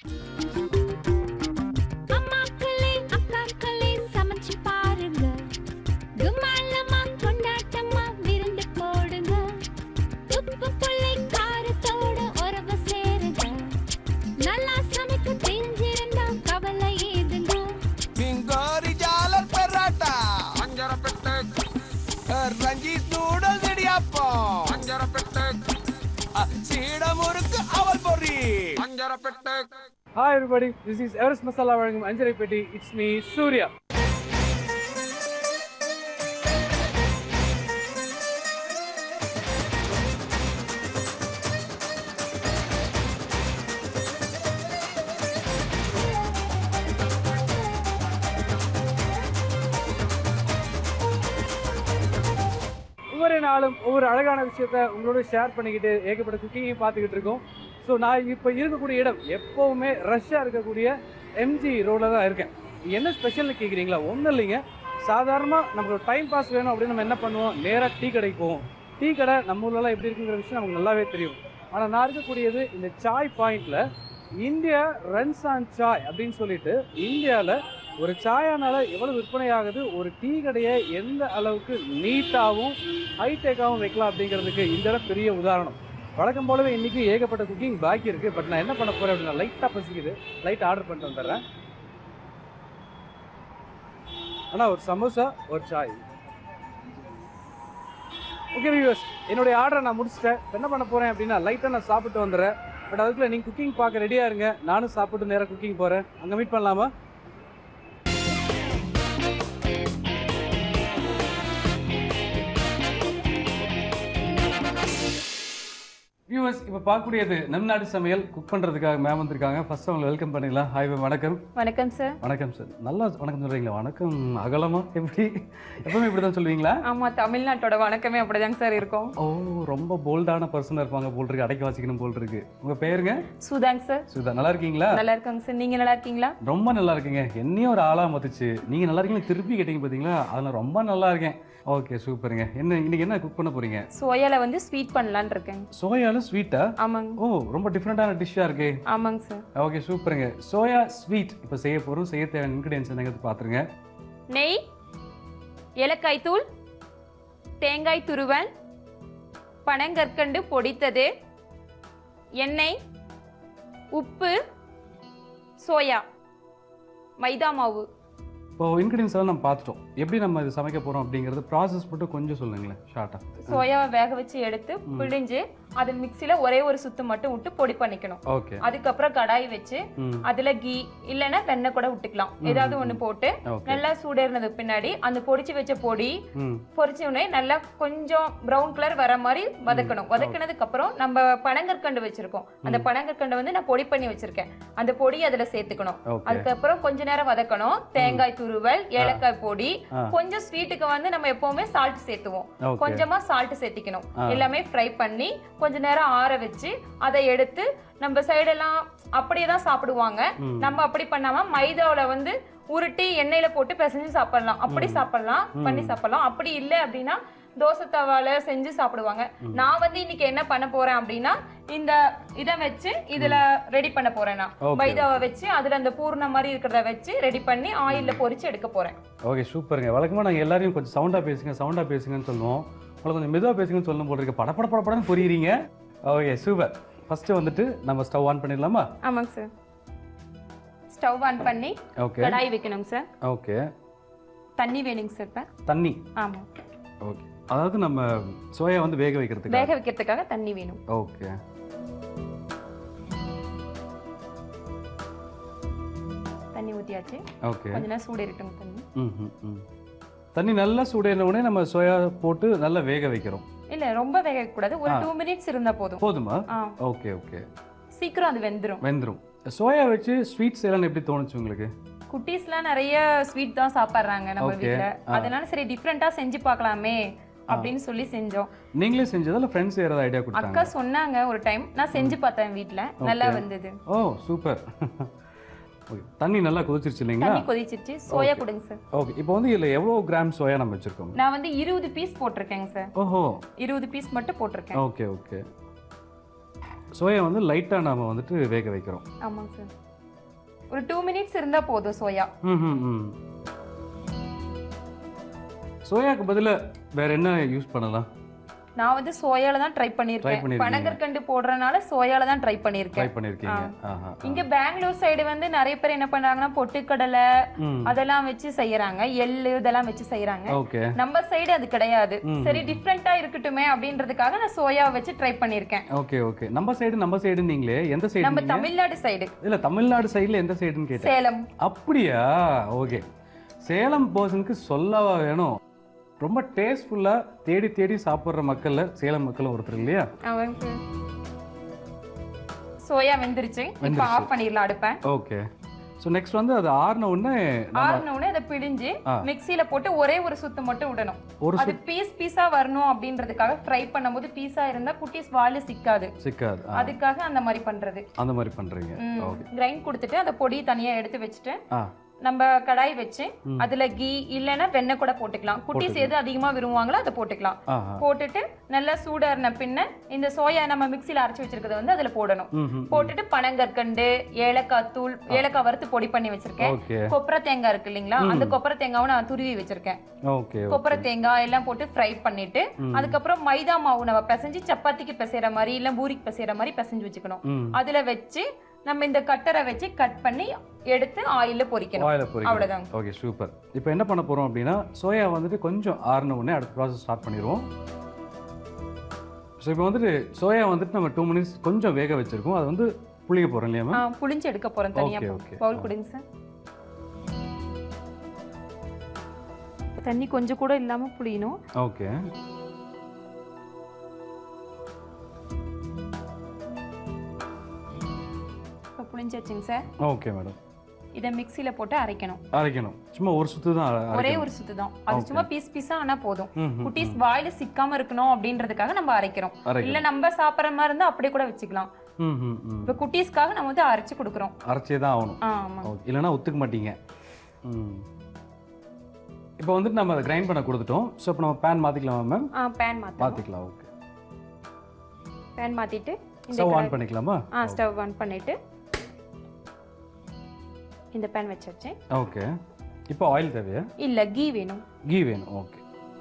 அம்மாக்களே அக்காக்களே சமைச்சு பாருங்க கும்மாளமா கொண்டாட்டமா விருந்து போடுங்க உப்பு புள்ளை காரத்தோட உறவு சேருங்க நல்லா சமைக்க தெரிஞ்சிருந்தா கவலை ஏதுங்க பிங்கோரி ஜாலர் பெராட்டா அஞ்சரை பெட்டு ரஞ்சித் நூடல்ஸ் இடியாப்பம் அஞ்சரை பெட்டு சீட முறுக்கு அவல் பொரி அஞ்சரை பெட்டு hi everybody this is Everest masala வழங்கும் அஞ்சரை பெட்டி இட்ஸ் மீ சூர்யா ஒவ்வொரு நாளும் ஒவ்வொரு அழகான விஷயத்த உங்களோட ஷேர் பண்ணிக்கிட்டு ஏகப்பட்ட குக்கிங்கையும் பார்த்துக்கிட்டு இருக்கோம் ஸோ நான் இப்போ இருக்கக்கூடிய இடம் எப்போவுமே ரஷ்ஷாக இருக்கக்கூடிய எம்ஜி ரோடில் தான் இருக்கேன் என்ன ஸ்பெஷல்னு கேட்குறீங்களா ஒன்றும் இல்லைங்க சாதாரணமாக நமக்கு டைம் பாஸ் வேணும் அப்படின்னு நம்ம என்ன பண்ணுவோம் நேராக டீ கடைக்கு போவோம் டீ கடை நம்ம ஊர்லலாம் எப்படி இருக்குங்கிற விஷயம் நமக்கு நல்லாவே தெரியும் ஆனால் நான் இருக்கக்கூடியது இந்த சாய் பாயிண்டில் இந்தியா ரன்ஸ் ஆன் சாய் அப்படின்னு சொல்லிட்டு இந்தியாவில் ஒரு சாயானால எவ்வளவு விற்பனை ஆகுது ஒரு டீ கடையை எந்த அளவுக்கு நீட்டாகவும் ஹைடெக்காகவும் வைக்கலாம் அப்படிங்கிறதுக்கு இந்த இடம் பெரிய உதாரணம் வழக்கம் போலவே இன்னைக்கு ஏகப்பட்ட குக்கிங் பாக்கி இருக்கு பட் நான் என்ன பண்ண போறேன் அப்படின்னா லைட்டாக பசிக்குது லைட் ஆர்டர் பண்ணிட்டு வந்துடுறேன் அண்ணா ஒரு சமோசா ஒரு சாய் ஓகே வியூவர்ஸ் என்னுடைய ஆர்டரை நான் முடிச்சிட்டேன் இப்ப என்ன பண்ண போறேன் அப்படின்னா லைட்டாக நான் சாப்பிட்டு வந்துடுறேன் பட் அதுக்குள்ள நீங்கள் குக்கிங் பார்க்க ரெடியாக இருங்க நானும் சாப்பிட்டு நேராக குக்கிங் போகிறேன் அங்கே மீட் பண்ணலாமா வியூவர்ஸ் இப்போ பார்க்கக்கூடியது நம் நாடு சமையல் குக் பண்ணுறதுக்காக மேம் வந்திருக்காங்க ஃபர்ஸ்ட் அவங்க வெல்கம் பண்ணிடலாம் ஹாய் மேம் வணக்கம் வணக்கம் சார் வணக்கம் சார் நல்லா வணக்கம் சொல்கிறீங்களா வணக்கம் அகலமா எப்படி எப்பவுமே இப்படி தான் சொல்லுவீங்களா ஆமா தமிழ்நாட்டோட வணக்கமே அப்படிதாங்க சார் இருக்கும் ஓ ரொம்ப போல்டான பர்சனாக இருப்பாங்க போல் இருக்கு அடைக்க வாசிக்கணும் போல் இருக்கு உங்கள் பேருங்க சுதாங்க சார் சுதா நல்லா இருக்கீங்களா நல்லா இருக்காங்க சார் நீங்க நல்லா இருக்கீங்களா ரொம்ப நல்லா இருக்குங்க என்னையும் ஒரு ஆளாக மதிச்சு நீங்கள் நல்லா இருக்கீங்க திருப்பி கேட்டீங்க பார்த்தீங்களா அதில் ரொம்ப நல்லா இருக்கேன் ஓகே சூப்பருங்க என்ன இன்னைக்கு என்ன குக் பண்ண போறீங்க சோயால வந்து ஸ்வீட் பண்ணலான்னு இருக்கேங்க சோயால ஸ்வீட்டா ஆமாங்க ஓ ரொம்ப டிஃப்ரெண்டான டிஷ்ஷாக இருக்கே ஆமாங்க சார் ஓகே சூப்பருங்க சோயா ஸ்வீட் இப்போ செய்ய போகிறோம் செய்ய தேவையான இன்க்ரீடியன்ஸ் என்னங்கிறது பார்த்துருங்க நெய் ஏலக்காய் தூள் தேங்காய் துருவல் பனங்கற்கண்டு பொடித்தது எண்ணெய் உப்பு சோயா மைதா மாவு இப்போ இன்க்ரீடியன்ஸ் எல்லாம் நம்ம பார்த்துட்டோம் எப்படி நம்ம இது சமைக்க போகிறோம் அப்படிங்கிறது ப்ராசஸ் மட்டும் கொஞ்சம் சொல்லுங்களேன் ஷார்ட்டாக சோயாவை வேக வச்சு எடுத்து பிழிஞ்சு அதை மிக்ஸில ஒரே ஒரு சுத்து மட்டும் விட்டு பொடி பண்ணிக்கணும் ஓகே அதுக்கப்புறம் கடாய் வச்சு ம் அதுல கீ இல்லைன்னா வெண்ணெய் கூட விட்டுக்கலாம் ஏதாவது ஒண்ணு போட்டு ஓகே நல்லா சூடேறினதுக்கு பின்னாடி அந்த பொடிச்சு வச்ச பொடி ம் பொரிச்ச உடனே நல்லா கொஞ்சம் பிரவுன் கலர் வர மாதிரி வதக்கணும் வதக்கினதுக்கு அப்புறம் நம்ம பனங்கற்கண்டு வச்சிருக்கோம் அந்த பனங்கற்கண்டு வந்து நான் பொடி பண்ணி வச்சிருக்கேன் அந்த பொடி அதுல சேர்த்துக்கணும் ஓகே அதுக்கப்புறம் கொஞ்ச நேரம் வதக்கணும் தேங்காய் துருவல் ஏலக்காய் பொடி ஆ. கொஞ்சம் ஸ்வீட்டுக்கு வந்து நம்ம எப்பவுமே சால்ட் சேர்த்துவோம் ஓகே கொஞ்சமா சால்ட் சேர்த்திக்கணும் ஆ. எல்லாமே ஃப்ரை பண்ணி கொஞ்ச நேரம் ஆற வச்சு அதை எடுத்து நம்ம சைடெல்லாம் அப்படியே தான் சாப்பிடுவாங்க ம். நம்ம அப்படி பண்ணாம மைதாவுல வந்து உருட்டி எண்ணெயில போட்டு பிசைஞ்சு சாப்பிடலாம் அப்படி சாப்பிடலாம் பண்ணி சாப்பிடலாம் அப்படி இல்லை அப்படின்னா தோசை தவால செஞ்சு சாப்பிடுவாங்க நான் வந்து இன்னைக்கு என்ன பண்ண போறேன் அப்படின்னா இந்த இதை வச்சு இதுல ரெடி பண்ண போறேன் நான் Okay. மைதாவை வச்சு அதுல அந்த பூர்ண மாதிரி இருக்கிறத வச்சு ரெடி பண்ணி ஆயில்ல பொரிச்சு எடுக்க போறேன் ஓகே சூப்பருங்க வழக்கமாக நாங்கள் எல்லாரையும் கொஞ்சம் சவுண்டாக பேசுங்க சவுண்டாக பேசுங்கன்னு சொல்லுவோம் உங்களை கொஞ்சம் மெதுவாக பேசுங்கன்னு சொல்லணும் போல இருக்கு படப்பட படப்படன்னு புரியுறீங்க ஓகே சூப்பர் ஃபஸ்ட்டு வந்துட்டு நம்ம ஸ்டவ் ஆன் பண்ணிடலாமா ஆமாங்க சார் ஸ்டவ் ஆன் பண்ணி ஓகே கடாய் வைக்கணுங்க சார் ஓகே தண்ணி வேணுங்க சார் இப்ப தண்ணி ஆமா ஓகே அதாவது நம்ம சோயா வந்து வேக வைக்கிறதுக்கு வேக வைக்கிறதுக்காக தண்ணி வேணும் ஓகே தண்ணி ஊத்தியாச்சு ஓகே கொஞ்ச நேரம் சூடு இருக்கட்டும் தண்ணி ம் ம் ம் தண்ணி நல்லா சூடேறின உடனே நம்ம சோயா போட்டு நல்லா வேக வைக்கிறோம் இல்ல ரொம்ப வேக வைக்கக்கூடாது ஒரு டூ மினிட்ஸ் இருந்தா போதும் போதுமா ஆ ஓகே ஓகே சீக்கிரம் அது வெந்துரும் வெந்துடும் சோயா வச்சு ஸ்வீட் செய்யலாம்னு எப்படி தோணுச்சு உங்களுக்கு குட்டீஸ்லாம் நிறைய ஸ்வீட் தான் சாப்பிடுறாங்க நம்ம Okay. வீட்ல ஆ. அதனால சரி டிஃப்ரெண்டா செஞ்சு பார்க்கலாமே அப்படின்னு சொல்லி செஞ்சோம் நீங்களே செஞ்சதா இல்லை ஃப்ரெண்ட்ஸ் ஏதாவது ஐடியா அக்கா கொடுத்தாங்க சொன்னாங்க ஒரு டைம் நான் செஞ்சு பார்த்தேன் வீட்ல நல்லா வந்தது ஓ சூப்பர் ஓகே தண்ணி நல்லா கொதிச்சிருச்சு இல்லைங்களா தண்ணி கொதிச்சிருச்சு சோயா கொடுங்க சார் ஓகே இப்போ வந்து இதில் எவ்வளோ கிராம் சோயா நம்ம வச்சுருக்கோம் நான் வந்து இருபது பீஸ் போட்டிருக்கேங்க சார் ஓஹோ இருபது பீஸ் மட்டும் போட்டிருக்கேன் ஓகே ஓகே சோயா வந்து லைட்டாக நாம வந்துட்டு வேக வைக்கிறோம் ஆமாங்க சார் ஒரு டூ மினிட்ஸ் இருந்தா போதும் சோயா ம் ம் ம் சோயாக்கு பதிலா வேற என்ன யூஸ் பண்ணலாம் நான் வந்து சோயால தான் ட்ரை Try பண்ணிருக்கேன் பண்ணிருக்கீங்க. பனங்கற்கண்டு போடுறதுனால சோயால தான் ட்ரை ட்ரை பண்ணிருக்கேன் பண்ணிருக்கீங்க ஆஹா இங்க பெங்களூர் சைடு வந்து நிறைய பேர் என்ன பண்றாங்கன்னா பொட்டுக்கடலை ம் அதெல்லாம் வச்சு செய்யறாங்க எள்ளு இதெல்லாம் வச்சு செய்யறாங்க ஓகே நம்ம சைடு அது கிடையாது ம். சரி டிஃப்ரெண்டா இருக்கட்டுமே அப்படின்றதுக்காக நான் சோயாவை வச்சு ட்ரை பண்ணிருக்கேன் ஓகே ஓகே நம்ம சைடு நம்ம சைடு நீங்களே எந்த சைடு நம்ம தமிழ்நாடு சைடு இல்ல தமிழ்நாடு சைடுல எந்த சைடுன்னு கேட்டேன் சேலம் அப்படியா ஓகே சேலம் பர்சனுக்கு சொல்லவா வேணும் ரொம்ப டேஸ்ட்ஃபுல்லா தேடி தேடி சாப்பிடுற மக்கள்ல சேலம் மக்களும் ஒருத்தர் இல்லையா அவங்க சோயா வெந்துருச்சு இப்போ வெந்துருச்சு. ஆஃப் பண்ணிடலாம் அடுப்பேன் ஓகே ஸோ நெக்ஸ்ட் வந்து அது ஆறின உடனே நம்ம ஆறுன உடனே அதை பிழிஞ்சு ஆ. மிக்ஸில போட்டு ஒரே ஒரு சுத்து மட்டும் விடணும் ஒரு அது பீஸ் பீஸா வரணும் அப்படின்றதுக்காக ஃப்ரை பண்ணும்போது பீஸா இருந்தா குட்டீஸ் வாயில சிக்காது சிக்காது ஆ, அதுக்காக அந்த மாதிரி பண்றது அந்த மாதிரி பண்றீங்க ஓகே கிரைண்ட் கொடுத்துட்டு அந்த பொடி தனியா எடுத்து வச்சுட்டு ஆ நம்ம கடாய் வச்சு அதுல கீ இல்லைன்னா வெண்ணெய் கூட போட்டுக்கலாம் குட்டீஸ் எது அதிகமா விரும்புவாங்களோ அதை போட்டுக்கலாம் ஆஹா போட்டுட்டு நல்லா சூடாறின பின்ன இந்த சோயா நம்ம மிக்ஸில அரைச்சு வச்சிருக்கிறத வந்து அதுல போடணும் ம் ம் போட்டுட்டு பனங்கற்கண்டு ஏலக்காய் தூள் ஏலக்காய் வறுத்து பொடி பண்ணி வச்சிருக்கேன் ஓகே கொப்பரை தேங்காய் இருக்கு இல்லைங்களா அந்த கொப்பரை தேங்காவை நான் துருவி வச்சிருக்கேன் ஓகே கொப்பரை தேங்காய் எல்லாம் போட்டு ஃப்ரை பண்ணிட்டு அதுக்கப்புறம் மைதா மாவு நம்ம பிசைஞ்சு சப்பாத்திக்கு பிசைற மாதிரி இல்ல பூரிக்கு பிசைற மாதிரி பிசைஞ்சு வச்சுக்கணும் ம் அதுல வச்சு நம்ம இந்த கட்டரை வச்சு கட் பண்ணி எடுத்து ஆயில்ல பொரிக்கணும் ஆயில பொரிக்கணும் அவ்வளவுதாங்க ஓகே சூப்பர் இப்போ என்ன பண்ண போறோம் அப்படின்னா சோயா வந்துட்டு கொஞ்சம் ஆறின உடனே அடுத்த ப்ராசஸ் ஸ்டார்ட் பண்ணிடுவோம் ஸோ இப்போ வந்துட்டு சோயா வந்துட்டு நம்ம டூ மினிட்ஸ் கொஞ்சம் வேக வச்சிருக்கோம் அது வந்து புளிக்க போறோம் இல்லையா ஆ, மேம் புளிஞ்சு எடுக்க போறேன் தனியா Okay, okay. பவுல் கொடுங்க சார் தண்ணி கொஞ்சம் கூட இல்லாம புளியணும் ஓகே இப்போ புளிஞ்சாச்சுங்க சார் ஓகே மேடம் இதை மிக்ஸில போட்டு அரைக்கணும் அரைக்கணும் சும்மா ஒரு சுத்து தான் அரை- ஒரே அரைக்கணும் ஒரு சுத்து தான் அது சும்மா பீஸ் பீஸா ஆனா போதும் ம், ம், குட்டீஸ் வாயில சிக்காம இருக்கணும் அப்படின்றதுக்காக நம்ம அரைக்கிறோம் அரைக்கணும் இல்ல நம்ம சாப்பிடுற மாதிரி இருந்தா அப்படியே கூட வச்சுக்கலாம் ம் ம் ம் இப்ப குட்டீஸ்க்காக நம்ம வந்து அரைச்சு கொடுக்குறோம் அரைச்சே தான் ஆகணும் ஆ, ஆமா ஓகே இல்லைன்னா ஒத்துக்க மாட்டீங்க ம் இப்போ வந்துட்டு நம்ம அதை கிரைண்ட் பண்ண கொடுத்துட்டோம் ஸோ இப்போ நம்ம பேன் மாற்றிக்கலாமா மேம் ஆ பேன் மாத்தணும் மாற்றிக்கலாம் ஓகே பேன் மாத்திட்டு இந்த ஸ்டவ் ஆன் கடாய்- பண்ணிக்கலாமா ஆ ஸ்டவ் ஆன் பண்ணிட்டு இந்த பேன் வச்சாச்சு ஓகே இப்போ ஆயில் தேவையா இல்ல கீ வேணும் கீ வேணும் ஓகே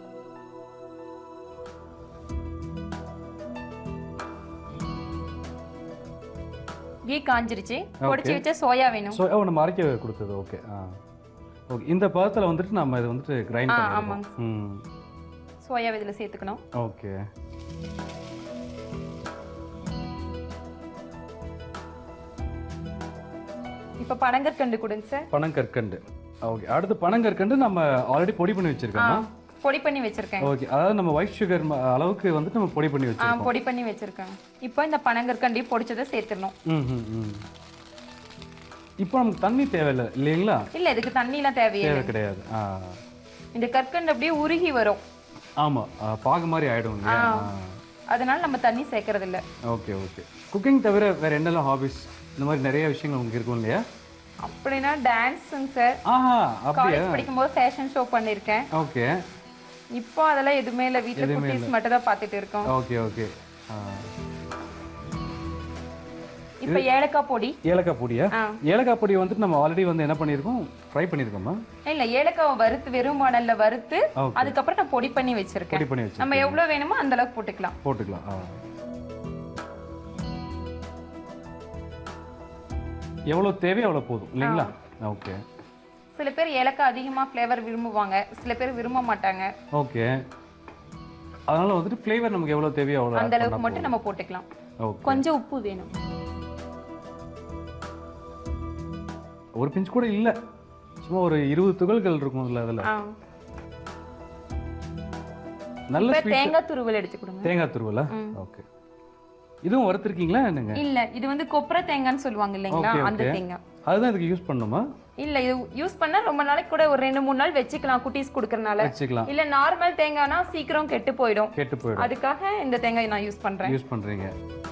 கீ காஞ்சிருச்சு பொடிச்சு வச்ச சோயா வேணும் ஸோ ஓ நம்ம அரைக்க கொடுத்தது ஓகே ஆ ஓகே இந்த பதத்தில் வந்துட்டு நம்ம இதை வந்துட்டு கிரைண்ட் ஆ, பண்ணிடுவோம் ம் சோயா இதுல சேர்த்துக்கணும் ஓகே இப்ப பனங்கற்கண்டு கொடுங்க சார் பனங்கற்கண்டு ஓகே அடுத்து பனங்கற்கண்டு நம்ம ஆல்ரெடி பொடி பண்ணி ஆ, வச்சிருக்கோமா பொடி பண்ணி வச்சிருக்கேன் ஓகே அதாவது நம்ம ஒயிட் சுகர் அளவுக்கு வந்துட்டு நம்ம பொடி பண்ணி ஆ வச்சிருக்கோம் பொடி பண்ணி வச்சிருக்கேன் இப்போ இந்த பனங்கற்கண்டி பொடிச்சதை சேர்த்துடணும் ம் ம் ம் இப்போ நமக்கு தண்ணி தேவையில்லை இல்லைங்களா இல்ல இதுக்கு தண்ணிலாம் தேவையில்லை தேவை கிடையாது ஆ இந்த கற்கண்டு அப்படியே உருகி வரும் ஆமாம் பாகு மாதிரி ஆயிடும் இல்லையா அதனால நம்ம தண்ணி சேர்க்கறது இல்ல ஓகே ஓகே குக்கிங் தவிர வேற என்னெல்லாம் ஹாபிஸ் இந்த மாதிரி நிறைய விஷயங்கள் உங்களுக்கு இருக்கும் இல்லையா அப்படின்னா டான்ஸுங்க சார் ஆஹா அப்படியா காலேஜ் படிக்கும்போது ஃபேஷன் ஷோ பண்ணியிருக்கேன் ஓகே இப்போ அதெல்லாம் எதுவுமே இல்லை வீட்டில் குட்டீஸ் மட்டும் தான் பார்த்துட்டு இருக்கோம் ஓகே ஓகே இப்போ ஏலக்காய் பொடி ஏலக்காய் பொடியா ஆ ஏலக்காய் பொடி வந்துட்டு நம்ம ஆல்ரெடி வந்து என்ன பண்ணியிருக்கோம் ஃப்ரை பண்ணியிருக்கோமா இல்ல ஏலக்காவை வறுத்து வெறும் மணல்ல வறுத்து ஓகே அதுக்கப்புறம் நான் பொடி பண்ணி வச்சிருக்கேன் பொடி பண்ணி வச்சு நம்ம எவ்வளவு வேணுமோ அந்த அளவுக்கு போட்டுக்கலாம் போட்டுக்கலாம் ஆ எவ்வளோ தேவையோ அவ்வளோ போதும் இல்லைங்களா ஓகே சில பேர் ஏலக்காய் அதிகமா ஃப்ளேவர் விரும்புவாங்க சில பேர் விரும்ப மாட்டாங்க ஓகே அதனால வந்துட்டு ஃப்ளேவர் நமக்கு எவ்வளோ தேவையோ அவ்வளோ அந்த அளவுக்கு மட்டும் நம்ம போட்டுக்கலாம் ஓகே கொஞ்சம் உப்பு வேணும் ஒரு பிஞ்ச் கூட இல்லை சும்மா ஒரு இருபது துகள்கள் இருக்கும் இல்லை அதில் ஆ. நல்ல இப்ப ஸ்வீட் தேங்காய் துருவல் எடுத்து கொடுங்க தேங்காய் துருவலா ம். ஓகே இதுவும் வறுத்துருக்கீங்களா என்னங்க இல்ல இது வந்து கொப்பரை தேங்காய்னு சொல்லுவாங்க இல்லைங்களா Okay, அந்த okay. தேங்காய் அதுதான் இதுக்கு யூஸ் பண்ணணுமா இல்ல இது யூஸ் பண்ணா ரொம்ப நாளைக்கு கூட ஒரு ரெண்டு மூணு நாள் வச்சுக்கலாம் குட்டீஸ் குடுக்கறனால வச்சுக்கலாம் இல்ல நார்மல் தேங்காய்னா சீக்கிரம் கெட்டு போயிடும் கெட்டு போயிடும் அதுக்காக இந்த தேங்காய் நான் யூஸ் பண்றேன் யூஸ் பண்றீங்க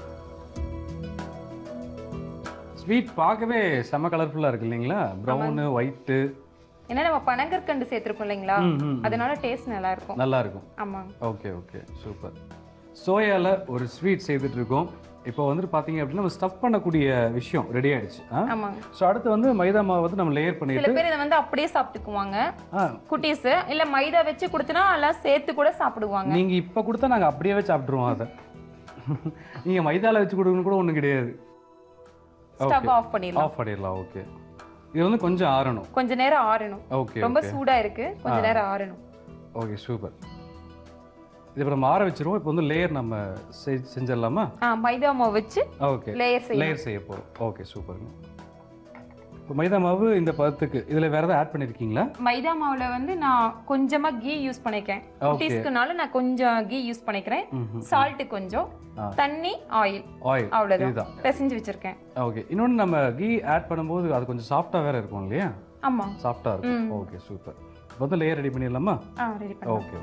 ஸ்வீட் பார்க்கவே செம கலர்ஃபுல்லா இருக்கு இல்லைங்களா ப்ரௌனு ஒயிட்டு ஏன்னா நம்ம பனங்கற்கண்டு சேர்த்திருக்கோம் இல்லைங்களா அதனால டேஸ்ட் நல்லா இருக்கும் நல்லா இருக்கும் ஆமா ஓகே ஓகே சூப்பர் சோயால ஒரு ஸ்வீட் செய்துட்டு இருக்கோம் இப்போ வந்துட்டு பார்த்தீங்க அப்படின்னா நம்ம ஸ்டஃப் பண்ணக்கூடிய விஷயம் ரெடி ஆயிடுச்சு ஆமாங்க ஸோ அடுத்து வந்து மைதா மாவு வந்து நம்ம லேயர் சில பண்ணிட்டு பேர் இதை வந்து அப்படியே சாப்பிட்டுக்குவாங்க ஆ குட்டீஸ் இல்ல மைதா வச்சு கொடுத்தனா எல்லாம் சேர்த்து கூட சாப்பிடுவாங்க நீங்க இப்போ கொடுத்தா நாங்கள் அப்படியே சாப்பிட்ருவோம் அதை நீங்க மைதால வச்சு கொடுக்கணும் கூட ஒன்றும் கிடையாது ஸ்டவ் ஆஃப் பண்ணிடலாம் ஆஃப் பண்ணிடலாம் ஓகே இது வந்து கொஞ்சம் ஆறணும் கொஞ்ச நேரம் ஆறணும் ஓகே ரொம்ப ஓகே சூடா இருக்கு கொஞ்ச நேரம் ஆறணும் ஓகே சூப்பர் இது இப்போ நம்ம ஆற வச்சிருவோம் இப்போ வந்து லேயர் நம்ம செ- செஞ்சிடலாமா ஆ மைதா மாவு வச்சு ஓகே லேயர் செய்யணும் லேயர் செய்ய போகிறோம் ஓகே சூப்பருங்க இப்போ மைதா மாவு இந்த பதத்துக்கு இதில் வேறு எதாவது ஆட் பண்ணியிருக்கீங்களா மைதா மாவுல வந்து நான் கொஞ்சமா கீ யூஸ் பண்ணிக்கிறேன் Okay. குட்டீஸ்க்குனால நான் கொஞ்சம் கீ யூஸ் பண்ணிக்கிறேன் ம் சால்ட் கொஞ்சம் ஆ. தண்ணி ஆயில் ஆயில் அவ்வளவுதான் இதுதான் பிசைஞ்சு வச்சிருக்கேன் ஓகே இன்னொன்று நம்ம கீ ஆட் பண்ணும்போது அது கொஞ்சம் சாஃப்டாக வேறு இருக்கும் இல்லையா ஆமா சாஃப்டாக இருக்கும் ம். ஓகே சூப்பர் இப்போ வந்து லேயர் ரெடி பண்ணிடலாமா ஆ ரெடி பண்ணலாம் ஓகே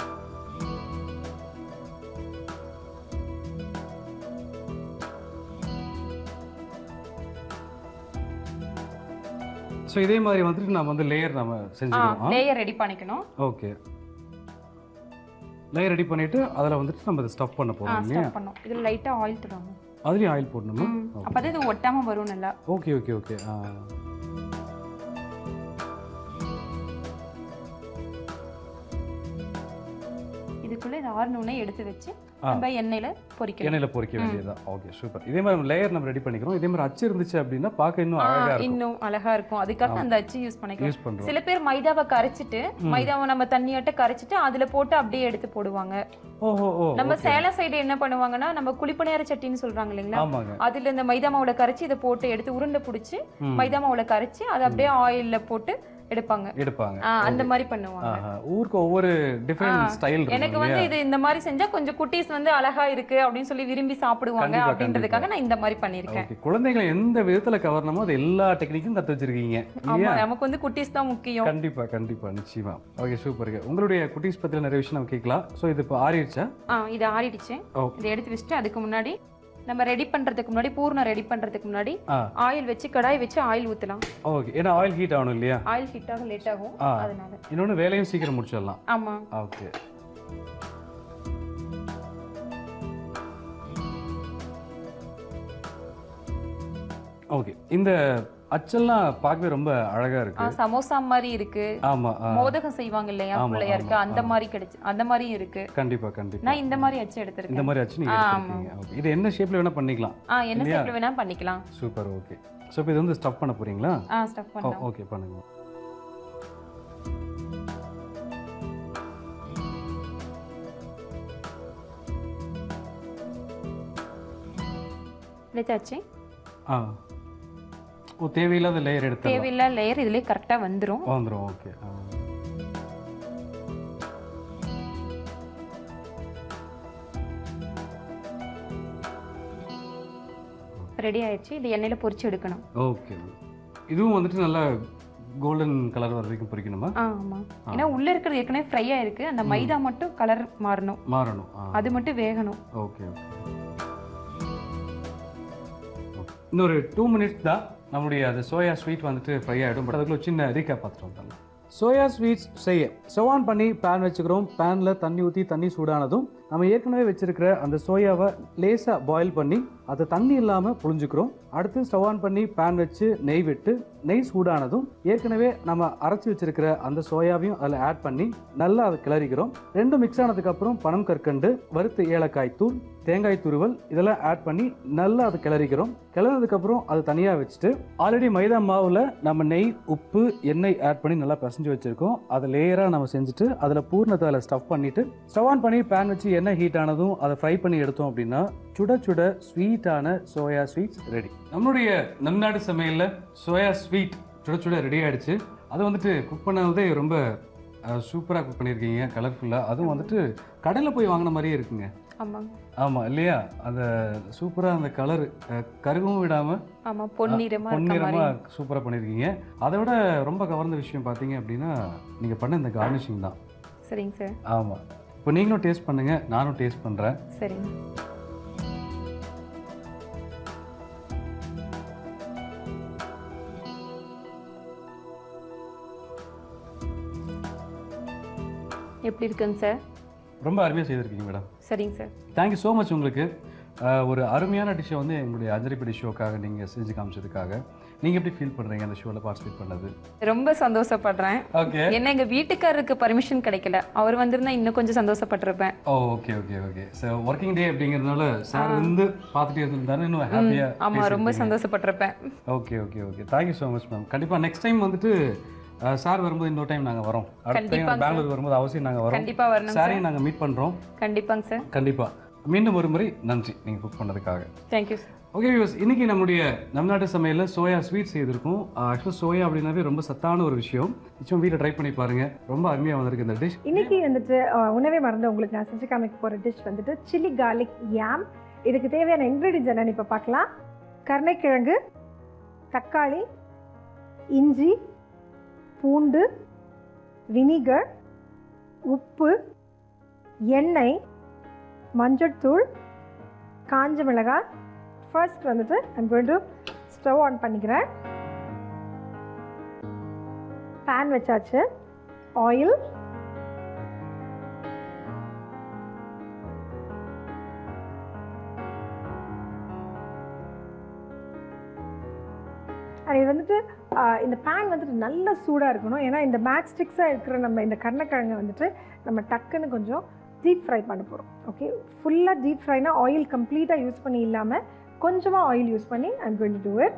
ஸோ இதே மாதிரி வந்துட்டு நம்ம வந்து லேயர் நம்ம ஆ செஞ்சுக்கலாம் லேயர் ரெடி பண்ணிக்கணும் ஓகே லேயர் ரெடி பண்ணிட்டு அதில் வந்துட்டு நம்ம இதை ஸ்டஃப் பண்ண ஆ போகிறோம் இல்லையா ஸ்டாப் பண்ணோம் இதுல லைட்டா ஆயில் தருவாங்க அதுலேயும் ஆயில் போடணுமா அப்பதான் இது ஒட்டாம வரும் நல்லா ஓகே ஓகே ஓகே ஆ இதுக்குள்ள இது ஆறுனோடனே எடுத்து வச்சு ஆ. நம்ம எண்ணெயில பொரிக்கணும் எண்ணெயில் பொரிக்க வேண்டியதுதான் ஓகே சூப்பர் இதே மாதிரி லேயர் நம்ம ரெடி பண்ணிக்கிறோம் இதே மாதிரி அச்சு இருந்துச்சு அப்படின்னா பார்க்க இன்னும் ஆ, அழகாக இருக்கும் இன்னும் அழகா இருக்கும் அதுக்காக அந்த அச்சு யூஸ் பண்ணிக்கலாம் யூஸ் பண்ணுறோம் சில பேர் மைதாவை கரைச்சிட்டு மைதாவை நம்ம தண்ணியாட்ட கரைச்சிட்டு அதுல போட்டு அப்படியே எடுத்து போடுவாங்க ஓஹோ ஓ நம்ம okay. சேலம் சைடு என்ன பண்ணுவாங்கன்னா நம்ம குழிப்பணியார சட்டின்னு சொல்றாங்க இல்லைங்களா ஆமாங்க அதுல இந்த மைதா மாவுல கரைச்சி இதை போட்டு எடுத்து உருண்டை பிடிச்சி ம். மைதா மாவுல கரைச்சி அதை அப்படியே ஆயில்ல போட்டு எடுப்பாங்க எடுப்பாங்க ஆ, அந்த மாதிரி பண்ணுவாங்க ஆஹா. ஊருக்கு ஒவ்வொரு டிஃப்ரெண்ட் ஸ்டைல் எனக்கு வந்து இது இந்த மாதிரி செஞ்சா கொஞ்சம் குட்டீஸ் வந்து அழகா இருக்கு அப்படின்னு சொல்லி விரும்பி சாப்பிடுவாங்க கண்டிப்பா, அப்படின்றதுக்காக நான் இந்த மாதிரி பண்ணிருக்கேன் ஓகே குழந்தைகளை எந்த விதத்துல கவரணுமோ அது எல்லா டெக்னிக்கும் கத்து வச்சிருக்கீங்க ஆமா இல்லையா நமக்கு வந்து குட்டீஸ் தான் முக்கியம் கண்டிப்பா கண்டிப்பா நிச்சயமா ஓகே சூப்பருங்க உங்களுடைய குட்டீஸ் பத்தில நிறைய விஷயம் நம்ம கேட்கலாம் ஸோ இது இப்போ ஆறிடுச்சா ஆ இது ஆறிடுச்சு ஓகே இதை எடுத்து வச்சுட்டு அதுக்கு முன்னாடி நம்ம ரெடி பண்றதுக்கு முன்னாடி பூர்ணம் ரெடி பண்றதுக்கு முன்னாடி ஆ ஆயில் வச்சு கடாய் வச்சு ஆயில் ஊத்தலாம் ஓகே ஏன்னா ஆயில் ஹீட் ஆகணும் இல்லையா ஆயில் ஹீட் ஆக லேட் ஆகும் ஆ. அதனால இன்னொன்று வேலையும் சீக்கிரம் முடிச்சிடலாம் ஆமா ஓகே ஓகே இந்த அச்செல்லாம் பார்க்கவே ரொம்ப அழகா ஆ, இருக்கு சமோசா மாதிரி இருக்கு ஆமா ஆ, மோதகம் செய்வாங்க இல்லையா ஆமா, பிள்ளையாருக்கு ஆமா, அந்த ஆமா. மாதிரி கிடைச்சு அந்த மாதிரியும் இருக்கு கண்டிப்பா கண்டிப்பா நான் இந்த மாதிரி அச்சு இந்த எடுத்திருக்கேன் மாதிரி ஆச்சு நீங்க ஆ, எடுத்துருக்கீங்க ஓகே இது என்ன ஷேப்ல வேணா பண்ணிக்கலாம் ஆ என்ன இல்லையா? ஷேப்ல வேணா பண்ணிக்கலாம் சூப்பர் ஓகே ஸோ இப்போ இது வந்து ஸ்டஃப் பண்ண போறீங்களா ஆ ஸ்டஃப் பண்ணலாம் ஓகே பண்ணுங்க வச்சாச்சு ஆ ஓ தேவையில்லாத லேயர் எடுத்து தேவையில்லாத லேயர் இதுலயே கரெக்டா வந்துரும் வந்துடும் ஓகே ஆ ரெடி ஆயிடுச்சு இது எண்ணெயில பொரிச்சு எடுக்கணும் ஓகே இதுவும் வந்துட்டு நல்லா கோல்டன் கலர் வர வரைக்கும் பொரிக்கணுமா ஆ ஆமா ஏன்னா உள்ள இருக்கிறது ஏற்கனவே ஃப்ரை ஆயிருக்கு அந்த மைதா மட்டும் கலர் மாறணும் மாறணும் ஆ அது மட்டும் வேகணும் ஓகே ஓகே இன்னொரு டூ மினிட்ஸ் தான் நம்மளுடைய அந்த சோயா ஸ்வீட் வந்துட்டு ஃப்ரை ஆகிடும் பட் அதுக்குள்ள ஒரு சின்ன ரீகேப் பார்த்துட்டு வந்துடலாம் சோயா ஸ்வீட்ஸ் செய்ய ஸ்டவ் பண்ணி பேன் வச்சுக்கிறோம் பேனில் தண்ணி ஊற்றி தண்ணி சூடானதும் நம்ம ஏற்கனவே வச்சிருக்கிற அந்த சோயாவை லேசாக பாயில் பண்ணி அதை தண்ணி இல்லாமல் புழிஞ்சுக்கிறோம் அடுத்து ஸ்டவ் ஆன் பண்ணி பேன் வச்சு நெய் விட்டு நெய் சூடானதும் ஏற்கனவே நம்ம அரைச்சி வச்சிருக்கிற அந்த சோயாவையும் அதில் ஆட் பண்ணி நல்லா அதை கிளறிக்கிறோம் ரெண்டும் மிக்ஸ் ஆனதுக்கப்புறம் பனம் கற்கண்டு வறுத்த ஏலக்காய் தூள் தேங்காய் துருவல் இதெல்லாம் ஆட் பண்ணி நல்லா அதை கிளறிக்கிறோம் கிளறினதுக்கப்புறம் அது தனியாக வச்சுட்டு ஆல்ரெடி மைதா மாவில் நம்ம நெய் உப்பு எண்ணெய் ஆட் பண்ணி நல்லா பிசைஞ்சு வச்சுருக்கோம் அதை லேயராக நம்ம செஞ்சுட்டு அதில் பூர்ணத்தை அதில் ஸ்டஃப் பண்ணிவிட்டு ஸ்டவ் ஆன் பண்ணி பேன் வச்சு எண்ணெய் ஹீட் ஆனதும் அதை ஃப்ரை பண்ணி எடுத்தோம் அப்படின்னா சுட சுட ஸ்வீட்டான சோயா ஸ்வீட்ஸ் ரெடி நம்மளுடைய நம்நாடு சமையலில் சோயா ஸ்வீட் சுட சுட ரெடி ஆயிடுச்சு அது வந்துட்டு குக் பண்ணதே ரொம்ப சூப்பராக குக் பண்ணியிருக்கீங்க கலர்ஃபுல்லாக அதுவும் வந்துட்டு கடையில் போய் வாங்கின மாதிரியே இருக்குங்க ஆமாங்க ஆமாம் இல்லையா அந்த சூப்பராக அந்த கலர் கருகவும் விடாமல் ஆமா பொன்னிறமா இருக்க மாதிரி பொன்னிறமாக சூப்பராக பண்ணியிருக்கீங்க அதை விட ரொம்ப கவர்ந்த விஷயம் பார்த்தீங்க அப்படின்னா நீங்கள் பண்ண இந்த கார்னிஷிங் தான் சரிங்க சார் ஆமாம் இப்போ நீங்களும் டேஸ்ட் பண்ணுங்கள் நானும் டேஸ்ட் பண்ணுறேன் சரிங்க எப்படி இருக்குங்க சார் ரொம்ப அருமையாக செய்திருக்கீங்க மேடம் சரிங்க சார் தேங்க்யூ ஸோ மச் உங்களுக்கு ஆஹ், ஒரு அருமையான டிஷ்ஷை வந்து எங்களுடைய அஞ்சரிப்படி ஷோக்காக நீங்கள் செஞ்சு காமிச்சதுக்காக நீங்கள் எப்படி ஃபீல் பண்ணுறீங்க அந்த ஷோவில் பார்ட்டிசிபேட் பண்ணது ரொம்ப சந்தோஷப்படுறேன் ஓகே என்ன எங்க வீட்டுக்காரருக்கு பர்மிஷன் கிடைக்கல அவர் வந்திருந்தா இன்னும் கொஞ்சம் சந்தோஷப்பட்டிருப்பேன் oh okay okay okay so working day அப்படிங்கிறதுனால சார் வந்து பார்த்துட்டே இருந்திருந்தாரு இன்னும் ஹாப்பியாக ஆமா ரொம்ப சந்தோஷப்பட்டிருப்பேன் okay okay okay thank you so much ma'am கண்டிப்பாக நெக்ஸ்ட் டைம் வந்துட்டு சார் வரும்போது இன்னொரு டைம் நாங்கள் வரோம் அடுத்த டைம் கண்டிப்பாங்க பெங்களூர் வரும்போது அவசியம் நாங்கள் வரோம் கண்டிப்பா வரணும் சாரையும் நாங்கள் மீட் பண்ணுறோம் கண்டிப்பாங்க சார் கண்டிப்பாக மீண்டும் ஒரு முறை நன்றி நீங்கள் குக் பண்ணதுக்காக தேங்க்யூ ஓகே வியூஸ் இன்னைக்கு நம்முடைய நம் நாட்டு சமையலில் சோயா ஸ்வீட் செய்திருக்கோம் ஆக்சுவலாக சோயா அப்படின்னாவே ரொம்ப சத்தான ஒரு விஷயம் நிச்சயம் வீட்டில் ட்ரை பண்ணி பாருங்க ரொம்ப அருமையாக வந்திருக்கு இந்த டிஷ் இன்னைக்கு வந்துட்டு அஹ், உணவே மறந்து உங்களுக்கு நான் செஞ்சு காமிக்க போகிற டிஷ் வந்துட்டு சில்லி கார்லிக் யாம் இதுக்கு தேவையான இன்க்ரீடியன்ஸ் என்னன்னு இப்போ பார்க்கலாம் கருணைக்கிழங்கு தக்காளி இஞ்சி பூண்டு வினிகர் உப்பு எண்ணெய் மஞ்சள்தூள் காஞ்ச மிளகாய் ஃபர்ஸ்ட் வந்துட்டு I'm going to stove on பண்ணிக்கிறேன் பேன் வச்சாச்சு ஆயில் அது இது வந்துட்டு ஆஹ், இந்த பேன் வந்துட்டு நல்ல சூடாக இருக்கணும் ஏன்னா இந்த மேட் ஸ்டிக்ஸாக இருக்கிற நம்ம இந்த கருணக்கிழங்கை வந்துட்டு நம்ம டக்குன்னு கொஞ்சம் டீப் ஃப்ரை பண்ண போகிறோம் ஓகே ஃபுல்லாக டீப் ஃப்ரைனா ஆயில் கம்ப்ளீட்டாக யூஸ் பண்ணி இல்லாமல் கொஞ்சமாக ஆயில் யூஸ் பண்ணி I'm going to do it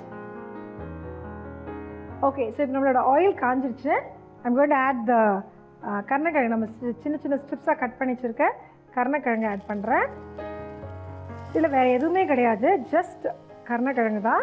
okay so இப்போ நம்மளோட ஆயில் காஞ்சிருச்சு I'm going to add the கருணக்கிழங்கு நம்ம சி- சின்ன சின்ன ஸ்ட்ரிப்ஸாக கட் பண்ணி வச்சுருக்க கருணக்கிழங்கு ஆட் பண்ணுறேன் இதில் வேறு எதுவுமே கிடையாது ஜஸ்ட் கருணக்கிழங்கு தான்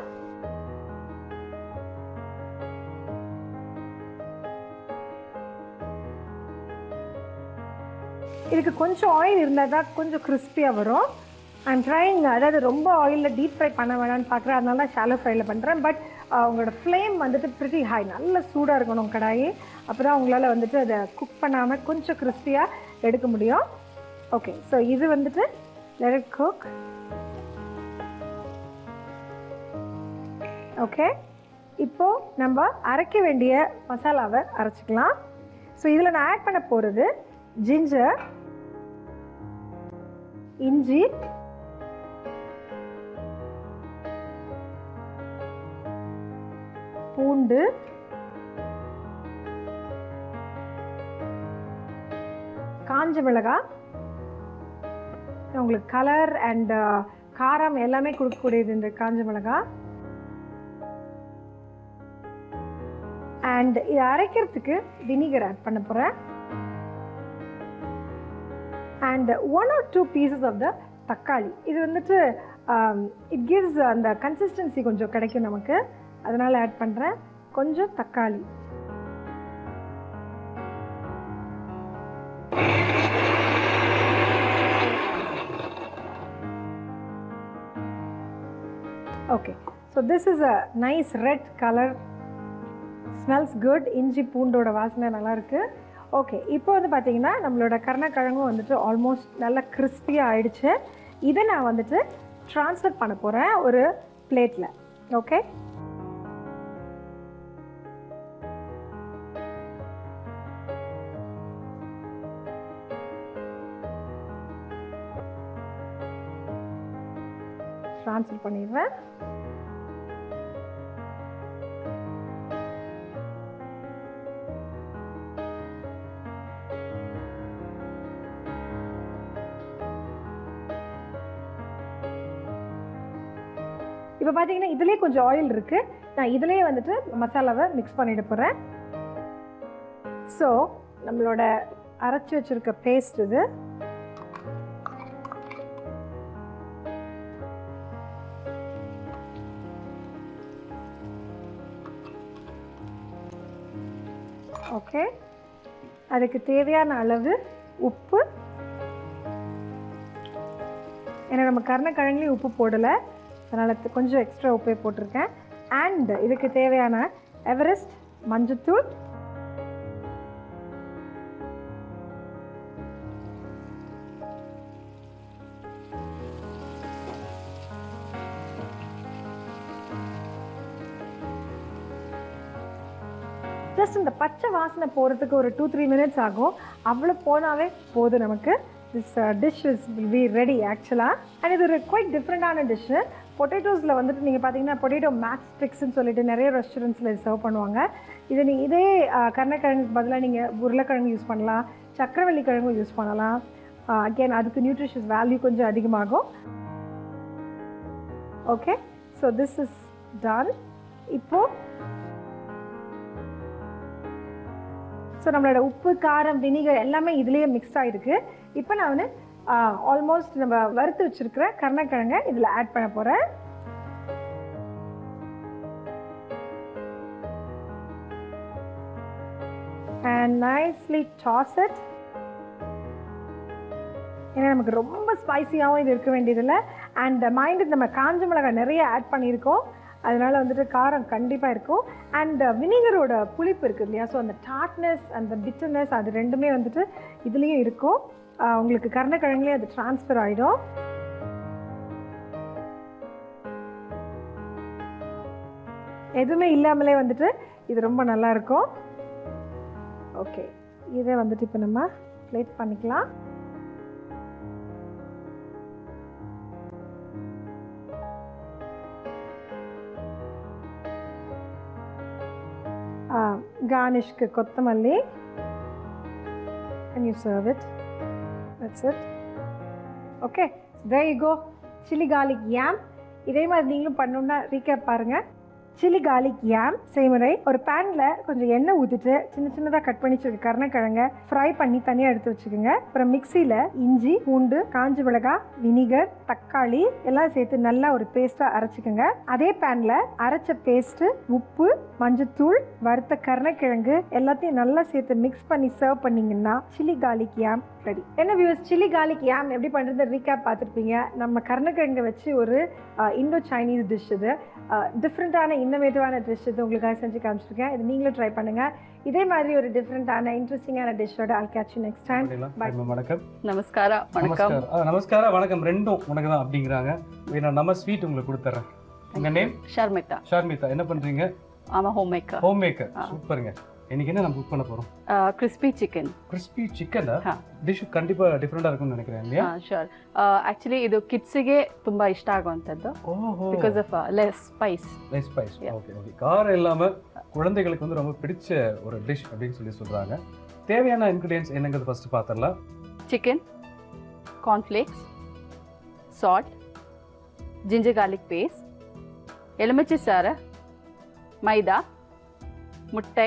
இதுக்கு கொஞ்சம் ஆயில் இருந்தால் தான் கொஞ்சம் கிறிஸ்பியாக வரும் ஐம் ட்ரைங் அதாவது ரொம்ப ஆயிலில் டீப் ஃப்ரை பண்ண வேணாம்னு பார்க்குறேன் அதனால தான் ஷாலோ ஃப்ரைல பண்ணுறேன் பட் உங்களோட ஃப்ளேம் வந்துட்டு ப்ரிட்டி ஹை நல்ல சூடாக இருக்கணும் கடாயி அப்போ தான் உங்களால் வந்துட்டு அதை குக் பண்ணாமல் கொஞ்சம் கிறிஸ்பியாக எடுக்க முடியும் ஓகே ஸோ இது வந்துட்டு let it குக் ஓகே இப்போ நம்ம அரைக்க வேண்டிய மசாலாவை அரைச்சிக்கலாம் ஸோ இதில் நான் ஆட் பண்ண போகிறது ஜிஞ்சர் இஞ்சி பூண்டு காஞ்ச மிளகாய் உங்களுக்கு கலர் அண்ட் காரம் எல்லாமே கொடுக்கக்கூடியது இந்த காஞ்ச மிளகாய் அண்ட் இதை அரைக்கிறதுக்கு வினிகர் ஆட் பண்ண போகிறேன் and one or two pieces of the தக்காளி இது வந்துட்டு இட் கிவ்ஸ் அந்த கன்சிஸ்டன்சி கொஞ்சம் கிடைக்கும் நமக்கு அதனால் ஆட் பண்ணுறேன் கொஞ்சம் தக்காளி okay so this is a nice red colour smells good இஞ்சி பூண்டோட வாசனை நல்லா இருக்கு ஓகே இப்போ வந்து பார்த்தீங்கன்னா நம்மளோட கருணக்கிழங்கும் வந்துட்டு ஆல்மோஸ்ட் நல்லா கிறிஸ்பியாக ஆயிடுச்சு இதை நான் வந்துட்டு ட்ரான்ஸ்ஃபர் பண்ண போகிறேன் ஒரு பிளேட்டில் ஓகே ட்ரான்ஸ்ஃபர் பண்ணிடுறேன் இப்போ பார்த்தீங்கன்னா இதுலேயே கொஞ்சம் ஆயில் இருக்கு நான் இதுலேயே வந்துட்டு மசாலாவை மிக்ஸ் பண்ணிட போகிறேன் ஸோ நம்மளோட அரைச்சி வச்சிருக்க பேஸ்ட் இது ஓகே அதுக்கு தேவையான அளவு உப்பு ஏன்னா நம்ம கருணக்கிழங்குலையும் உப்பு போடலை அதனால் தி- கொஞ்சம் எக்ஸ்ட்ரா உப்பே போட்டிருக்கேன் அண்ட் இதுக்கு தேவையான எவரெஸ்ட் மஞ்சத்தூள் ஜஸ்ட் இந்த பச்சை வாசனை போகிறதுக்கு ஒரு டூ த்ரீ மினிட்ஸ் ஆகும் அவ்வளோ போனாவே போதும் நமக்கு this dish is will be ready ஆக்சுவலாக அண்ட் இது ஒரு குவைட் டிஃப்ரெண்டான டிஷ்ஷு பொட்டேட்டோஸில் வந்துட்டு நீங்கள் பார்த்தீங்கன்னா பொட்டேட்டோ மேக்ஸ் ஸ்டிக்ஸ்ன்னு சொல்லிட்டு நிறைய ரெஸ்டாரண்ட்ஸில் சர்வ் பண்ணுவாங்க இது நீ இதே அஹ், கருணைக்கிழங்குக்கு பதிலாக நீங்கள் உருளைக்கிழங்கு யூஸ் பண்ணலாம் சக்கரவள்ளி கிழங்கும் யூஸ் பண்ணலாம் அகேன் அதுக்கு நியூட்ரிஷியஸ் வேல்யூ கொஞ்சம் அதிகமாகும் okay so this is done இப்போது ஸோ நம்மளோட உப்பு காரம் வினிகர் எல்லாமே இதுலேயே மிக்ஸ் ஆகிருக்கு இப்போ நான் வந்து ஆல்மோஸ்ட் நம்ம வறுத்து வச்சிருக்கிற கருணக்கிழங்கை இதில் ஆட் பண்ண போகிறேன் அண்ட் நைஸ்லி டாஸ் இட் ஏன்னா நமக்கு ரொம்ப ஸ்பைசியாகவும் இது இருக்க வேண்டியதில்லை அண்ட் மைண்டு நம்ம காஞ்ச மிளகாய் நிறைய ஆட் பண்ணியிருக்கோம் அதனால வந்துட்டு காரம் கண்டிப்பாக இருக்கும் அண்ட் வினிகரோட புளிப்பு இருக்குது இல்லையா ஸோ அந்த டாட்னஸ் அந்த பிட்டர்னஸ் அது ரெண்டுமே வந்துட்டு இதுலேயும் இருக்கும் ஆஹ் உங்களுக்கு கருணக்கிழங்குலேயே அது ட்ரான்ஸ்ஃபர் ஆகிடும் எதுவுமே இல்லாமலே வந்துட்டு இது ரொம்ப நல்லா இருக்கும் ஓகே இதை வந்துட்டு இப்போ நம்ம பிளேட் பண்ணிக்கலாம் கார்னிஷ்க்கு கொத்தமல்லி and you serve it that's it okay there you go chili garlic yam இதே மாதிரி நீங்களும் பண்ணணும்னா ரீகேப் பாருங்க சில்லி garlic yam செய்முறை ஒரு பேனில் கொஞ்சம் எண்ணெய் ஊற்றிட்டு சின்ன சின்னதாக கட் பண்ணி வச்சிருக்க கருணக்கிழங்க ஃப்ரை பண்ணி தனியாக எடுத்து வச்சுக்கோங்க அப்புறம் மிக்சியில் இஞ்சி பூண்டு காஞ்ச மிளகாய் வினிகர் தக்காளி எல்லாம் சேர்த்து நல்லா ஒரு பேஸ்ட்டாக அரைச்சிக்கோங்க அதே பேனில் அரைச்ச பேஸ்ட்டு உப்பு மஞ்சத்தூள் வறுத்த கருணக்கிழங்கு எல்லாத்தையும் நல்லா சேர்த்து மிக்ஸ் பண்ணி சர்வ் பண்ணீங்கன்னா சில்லி garlic yam ரெடி என்ன வியூஸ் சில்லி garlic yam எப்படி பண்ணுறது ரீகேப் பார்த்துருப்பீங்க நம்ம கருணக்கிழங்கை வச்சு ஒரு இண்டோ சைனீஸ் டிஷ் இது டிஃப்ரெண்ட்டான இன்னோவேட்டிவான டிஷ் இது உங்களுக்காக செஞ்சு காமிச்சிருக்கேன் இது நீங்களும் ட்ரை பண்ணுங்கள் இதே மாதிரி ஒரு டிஃப்ரெண்ட்டான இன்ட்ரெஸ்டிங்கான டிஷ்ஷோட I'll catch you next time பண்ணிடலாம். Bye. அம்மா, வணக்கம் ನಮಸ್ಕಾರ ವಣಕಂ நமஸ்காரம் ஆ, நமஸ்காரம் வணக்கம் ரெண்டும் உனக்கு தான் அப்படிங்கிறாங்க Okay, நான் நம்ம ஸ்வீட் உங்களுக்கு கொடுத்துட்றேன் உங்க நேம் ಶರ್ಮಿತಾ ஷார்மிதா என்ன பண்றீங்க ಆಮ ಹೋಮ್ ಮೇಕರ್ ஹோம் மேக்கர் சூப்பருங்க இன்னைக்கு என்ன நம்ம குக் பண்ண போறோம் ಕ್ರಿಸ್ಪಿ ಚಿಕನ್ கிறிஸ்பி சிக்கன் ಹಾ. டிஷ் கண்டிப்பா டிஃப்ரெண்டா இருக்கும்னு நினைக்கிறேன் இல்லையா ಶೋರ್ ಆಕ್ಚುಲಿ ಇದು ಕಿಡ್ಸಿಗೆ ತುಂಬಾ ಇಷ್ಟ ಆಗುವಂಥದ್ದು ஓஹோ because of less spice nice spice Yeah. Okay okay காரம் இல்லாம குழந்தைகளுக்கு வந்து ரொம்ப பிடிச்ச ஒரு டிஷ் அப்படின்னு சொல்லி சொல்றாங்க தேவையான இன்கிரியன்ஸ் என்னங்கிறது ஃபர்ஸ்ட் பார்த்துடலாம் chicken cornflakes salt ginger garlic paste ಎಲಮಿಚ್ಚಿ ಸಾರು ಮೈದಾ ಮುಟ್ಟೈ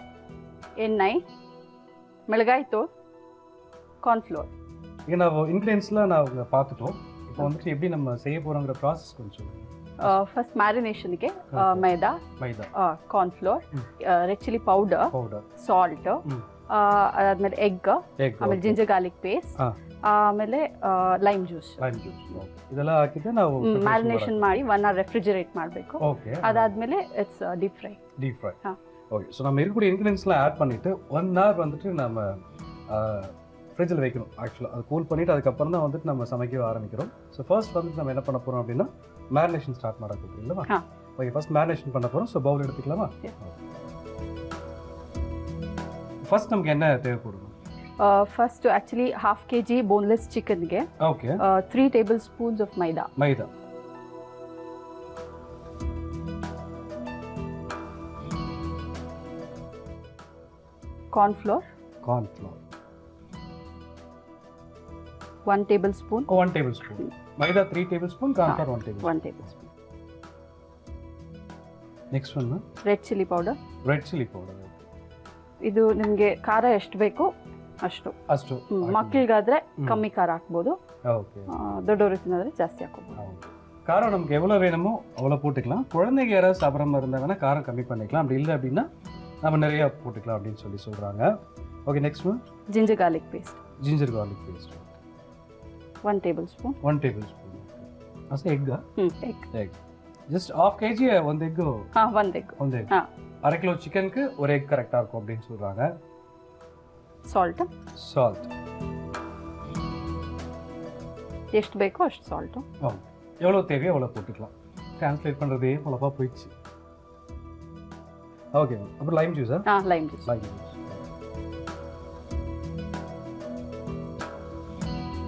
ಎಣ್ಣೆಯ್ ಮಿಳಗಾಯಿ ತೂள் ಕಾರ್ನ್ಫ್ಲೋರ್ இங்க நான் இன்கிரியன்ஸ்லாம் நான் அவங்க பார்த்துட்டோம் இப்போ வந்துட்டு எப்படி நம்ம செய்ய போறோங்கிற ப்ராசஸ் கொஞ்சம் சொல்லுங்க ಫಸ್ಟ್ ಮ್ಯಾರಿನೇಷನ್ಗೆ Okay. ಮೈದಾ மைதா cornflour hmm. Red chilli powder powder salt hmm. ಅದಾದ್ಮೇಲೆ ಎಗ್ எக் ಆಮೇಲೆ ಜಿಂಜರ್ ಗಾರ್ಲಿಕ್ ಪೇಸ್ಟ್ ಹಾ. ಆಮೇಲೆ ಲೈಮ್ ಜ್ಯೂಸ್ ಲೈಮ್ ಜ್ಯೂಸ್ ಇದೆಲ್ಲ ಹಾಕಿದ್ರೆ ನಾವು ಮ್ಯಾರಿನೇಷನ್ ಮಾಡಿ ಒನ್ ಅವರ್ ರೆಫ್ರಿಜರೇಟ್ ಮಾಡಬೇಕು ஓகே ಅದಾದ್ಮೇಲೆ it's deep fry deep fry ஆ. ஓகே ஸோ நம்ம இருக்கக்கூடிய இன்க்ரீடியன்ஸ்லாம் ஆட் பண்ணிட்டு ஒன் ஹவர் வந்துட்டு நம்ம ஃப்ரிட்ஜில் வைக்கணும் ஆக்சுவலாக அது கூல் பண்ணிட்டு அதுக்கப்புறம் தான் வந்துட்டு நம்ம சமைக்க ஆரம்பிக்கிறோம் ஸோ ஃபர்ஸ்ட் வந்துட்டு நம்ம என்ன பண்ண போகிறோம் அப்படின்னா மேரினேஷன் ஸ்டார்ட் பண்ண இல்லைவா ஆ. ஓகே ஃபர்ஸ்ட் மேரினேஷன் பண்ண போகிறோம் ஸோ பவுல் எடுத்துக்கலாமா Yes. ஃபர்ஸ்ட் நமக்கு என்ன தேவைப்படும் first actually half K G boneless ಚಿಕನ್ಗೆ okay three tablespoons of maida maida cornflour cornflour one tablespoon one tablespoon maida three tablespoon cornflour one table one tablespoon next one red chilli powder red chilli powder ಇದು ನಿಮಗೆ ಖಾರ ಎಷ್ಟು ಬೇಕು ಅಷ್ಟು ಅಷ್ಟು ಮಕ್ಕಳಿಗಾದ್ರೆ ಹ್ಮ್. ಕಮ್ಮಿ ಖಾರ ಹಾಕ್ಬೋದು ஓகே ಆ, ದೊಡ್ಡವರು ತಿನ್ನೋದ್ರೆ ಜಾಸ್ತಿ ಹಾಕೋಬೋದು ஓகே. காரம் நமக்கு எவ்வளோ வேணுமோ அவ்வளோ போட்டுக்கலாம் குழந்தைங்க யாராவது சாப்பிட்ற மாதிரி இருந்தால் வேணால் காரம் கம்மி பண்ணிக்கலாம் அப்படி இல்லை அப்படின்னா நம்ம நிறைய போட்டுக்கலாம் அப்படின்னு சொல்லி சொல்கிறாங்க okay next one ginger garlic paste ginger garlic paste one tablespoon one tablespoon ಅಷ್ಟೇ ಎಗ್ ಹ್ಞೂ egg egg just half K G ಒಂದು ಎಗ್ಗು ಹಾಂ ಒಂದು ಎಗ್ ಒಂದು ಎಗ್ ಹಾ. அரை கிலோ சிக்கனுக்கு ஒரு எக் கரெக்டாக இருக்கும் அப்படின்னு சொல்கிறாங்க ಸಾಲ್ಟ್ சால்ட் ಎಷ್ಟು ಬೇಕೋ ಅಷ್ಟು ಸಾಲ್ಟು எவ்வளோ தேவையோ அவ்வளோ போட்டுக்கலாம் ட்ரான்ஸ்லேட் பண்ணுறதே பொழப்பாக போயிடுச்சு ஓகே அப்புறம் லைம் ஜூஸா ಹಾಂ ಲೈಮ್ ಜ್ಯೂಸ್ லைம் ஜூஸ்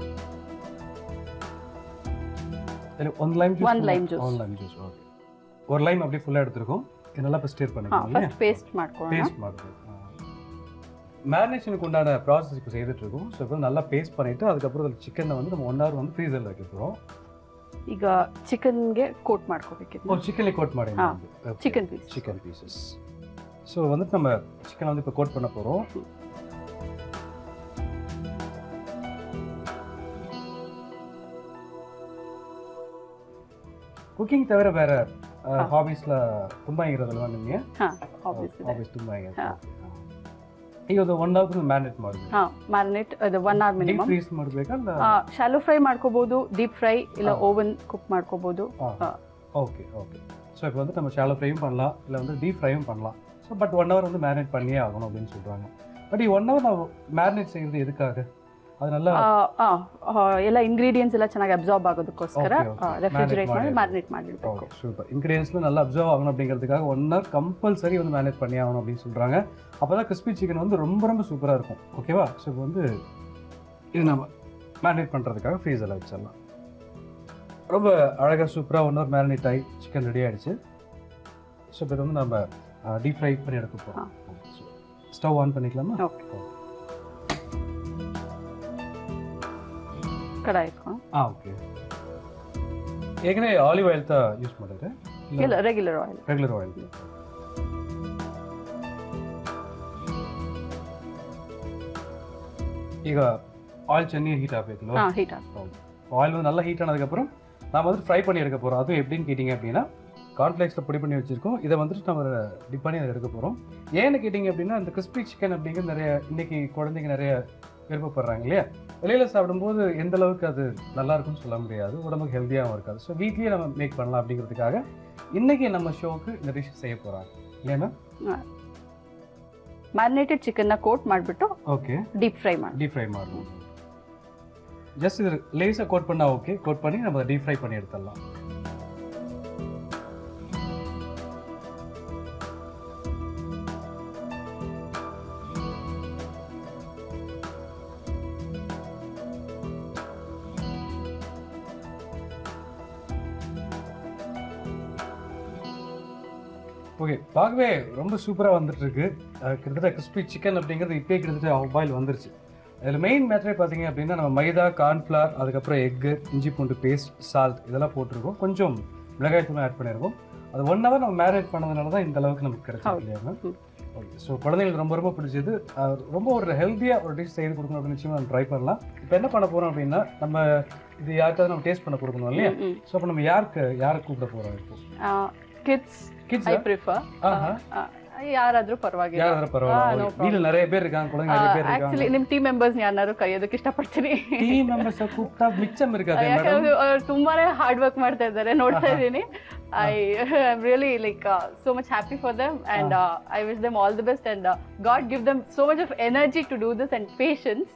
இல்லை one lime juice One lime juice. One lime juice okay ஒரு லைம் அப்படியே ஃபுல்லாக எடுத்துருக்கோம் இது நல்லா இப்போ ஸ்டேர் ಹಾಂ பண்ணிக்கலாம் இல்லையா ಫಸ್ಟ್ ಪೇಸ್ಟ್ ಮಾಡ್ಕೊಳ್ಳೋಣ பேஸ்ட் மாதிரி மேரினேஷனுக்கு உண்டான ப்ராசஸ் இப்போ செய்துட்டு இருக்கோம் ஸோ இப்போ நல்லா பேஸ்ட் பண்ணிட்டு அதுக்கப்புறம் அதில் சிக்கனை வந்து நம்ம ஒன் ஹவர் வந்து ஃப்ரீசரில் வைக்க போகிறோம் ಈಗ ಚಿಕನ್ಗೆ ಕೋಟ್ ಮಾಡ್ಕೋಬೇಕಿತ್ತು ஓ சிக்கன்லேயே கோட் ಮಾಡಿ ಹಾ, chicken piece chicken pieces so வந்துட்டு நம்ம சிக்கனை வந்து இப்போ கோட் பண்ண போகிறோம் குக்கிங் தவிர வேற ಹಾ. ஹாபீஸில் தும்பாங்கிறதுல நீங்கள் ಹಾಂ ಆಬ್ವಿಯಸ್ ಇದೆ ஹாபீஸ் தும்பாங்க ಹಾ. ಈಗ ಅದು ಒನ್ ಅವರ್ ಮ್ಯಾರಿನೇಟ್ ಮಾಡಬೇಕು ಹಾಂ ಮ್ಯಾರಿನೇಟ್ ಅದು one hour deep minimum freeze ಮಾಡಬೇಕಾ ಇಲ್ಲ ಶಾಲೋ ಫ್ರೈ ಮಾಡ್ಕೋಬೋದು ಡೀಪ್ ಫ್ರೈ ಇಲ್ಲ ಹಾ. ಓವನ್ ಕುಕ್ ಮಾಡ್ಕೋಬೋದು ಹಾ. ஓகே ஓகே ஸோ இப்போ வந்து நம்ம ஷாலோ ஃப்ரையும் பண்ணலாம் இல்லை வந்து டீப் ஃப்ரையும் பண்ணலாம் ஸோ பட் ஒன் ஹவர் வந்து மேரினேட் பண்ணியே ஆகணும் அப்படின்னு சொல்கிறாங்க பட் ಈ ஒன் ஹவர் ನಾವು மேரினேட் செய்கிறது எதுக்காக அது நல்லா ಎಲ್ಲ ಇಂಗ್ರೀಡಿಯೆಂಟ್ಸ್ ಎಲ್ಲ ಚೆನ್ನಾಗಿ ಅಬ್ಸಾರ್ಬ್ ಆಗೋದಕ್ಕೋಸ್ಕರ Okay, okay. ರೆಫ್ರಿಜರೇಟ್ ಮಾಡಿ Marinate ಮ್ಯಾರಿನೇಟ್ ಮಾಡಿರ್ಬೇಕು சூப்பர் இன்க்ரீடியன்ஸ்லாம் நல்லா அப்சர்வ் ஆகணும் அப்படிங்கிறதுக்காக ஒன் ஹவர் கம்பல்சரி வந்து மேனேஜ் பண்ணி ஆகணும் அப்படின்னு சொல்கிறாங்க அப்போ தான் கிறிஸ்பி சிக்கன் வந்து ரொம்ப ரொம்ப சூப்பராக இருக்கும் ஓகேவா ஸோ இப்போ வந்து இது நம்ம மேரினேட் பண்ணுறதுக்காக ஃப்ரீசரில் வச்சிடலாம் ரொம்ப அழகாக சூப்பராக ஒன் ஹவர் மேரினேட் ஆகி சிக்கன் ரெடி ஆகிடுச்சு ஸோ இப்போ இது வந்து நம்ம டீப் ஃப்ரை பண்ணி எடுக்க போகிறோம் ஸ்டவ் ஆன் பண்ணிக்கலாமா ಓಕೆ ಕಡಾಯಿ ಇಟ್ಕೊಂಡು ஆ ஓகே ஏற்கனவே ஆலிவ் ஆயில் தான் யூஸ் பண்ணுறது ಇಲ್ಲ ರೆಗ್ಯುಲರ್ ಆಯಿಲ್ ರೆಗ್ಯುಲರ್ ಆಯಿಲ್ ಈಗ ஆயில் சென்னி ஹீட் ஆகಬೇಕಲ್ಲ ಹಾಂ ಹೀಟ್ ಆಗಿ ஆயில் வந்து நல்லா ஹீட் ஆனதுக்கப்புறம் நாம வந்து ஃப்ரை பண்ணி எடுக்க போகிறோம் அதுவும் எப்படின்னு கேட்டிங்க அப்படின்னா கார்ன்ஃப்ளேக்ஸில் பொடி பண்ணி வச்சுருக்கோம் இதை வந்துட்டு நம்ம டிப் பண்ணி அதை எடுக்க போகிறோம் ஏன்னு கேட்டிங்க அப்படின்னா இந்த கிறிஸ்பி சிக்கன் அப்படிங்கிறது நிறைய இன்னைக்கு குழந்தைங்க நிறைய விருப்பப்படுறாங்க இல்லையா வெளியில் சாப்பிடும்போது எந்த அளவுக்கு அது நல்லா இருக்கும்னு சொல்ல முடியாது உடம்புக்கு ஹெல்த்தியாகவும் இருக்காது ஸோ வீட்லேயே நம்ம மேக் பண்ணலாம் அப்படிங்கிறதுக்காக இன்னைக்கு நம்ம ஷோக்கு இந்த டிஷ் செய்ய போகிறாங்க இல்லையா மேம் ಮ್ಯಾರಿನೇಟೆಡ್ ಚಿಕನ್ನ ಕೋಟ್ ಮಾಡಿಬಿಟ್ಟು ஓகே ಡೀಪ್ ಫ್ರೈ ಮಾಡಿ டீப் ஃப்ரை ಮಾಡணும் ஜஸ்ட் இது லேஸாக கோட் பண்ணால் ஓகே கோட் பண்ணி நம்ம டீப் ஃப்ரை பண்ணி எடுத்துடலாம் ஓகே பார்க்கவே ரொம்ப சூப்பராக வந்துட்டு இருக்கு அஹ் கிட்டத்தட்ட கிறிஸ்பி சிக்கன் அப்படிங்கிறது இப்போயே கிட்டத்தட்ட ஆஃப் பாயில் வந்துருச்சு இதில் மெயின் மேட்டரே பார்த்தீங்க அப்படின்னா நம்ம மைதா கார்ன்ஃப்ளவர் அதுக்கப்புறம் எக்கு இஞ்சி பூண்டு பேஸ்ட் சால்ட் இதெல்லாம் போட்டிருக்கோம் கொஞ்சம் மிளகாய் தூளும் ஆட் பண்ணியிருக்கோம் அது ஒன் ஹவர் நம்ம மேரினேட் பண்ணதுனால தான் இந்த அளவுக்கு நமக்கு கிடைச்சது ಹೌದು. இல்லையா மேம் ம். ஓகே ஸோ குழந்தைங்களுக்கு ரொம்ப ரொம்ப பிடிச்சது அஹ் ரொம்ப ஒரு ஹெல்த்தியாக ஒரு டிஷ் செய்து கொடுக்கணும் அப்படின்னு நிச்சயமாக நம்ம ட்ரை பண்ணலாம் இப்போ என்ன பண்ண போகிறோம் அப்படின்னா நம்ம இது யாருக்காவது நம்ம டேஸ்ட் பண்ண கொடுக்கணும் இல்லையா ஸோ அப்போ நம்ம யாருக்கு யாருக்கு கூப்பிட போகிறோம் இப்போ ಕಿಡ್ಸ್ கிட்ஸ் ಐ ಪ್ರಿಫರ್ ஆஹா ಯಾರಾದ್ರೂ ಪರವಾಗಿಲ್ಲ யாராவது பரவாயில்ல no Okay. வீட்டுல நிறைய பேர் இருக்காங்க குழந்தைங்க நிறைய பேர் ಆಕ್ಚುಲಿ இருக்காங்க ನಿಮ್ ಟೀಮ್ ಮೆಂಬರ್ಸ್ ಯಾರನ್ನಾರು ಕರೆಯೋದಕ್ಕೆ ಇಷ್ಟಪಡ್ತೀನಿ ಟೀಮ್ ಮೆಂಬರ್ಸ್ ಕೂಗ್ತಾ ಮಿಚ್ಚಮ್ ಇರ್ಕಾದೆ ಮೇಡಮ್ ಯಾಕಂದ್ರೆ ಅವ್ರು ತುಂಬಾನೇ ಹಾರ್ಡ್ ವರ್ಕ್ ಮಾಡ್ತಾ ಇದ್ದಾರೆ ನೋಡ್ತಾ ಇದ್ದೀನಿ I am really like so much happy for them and I wish them all the best and God give them so much of energy to do this and patience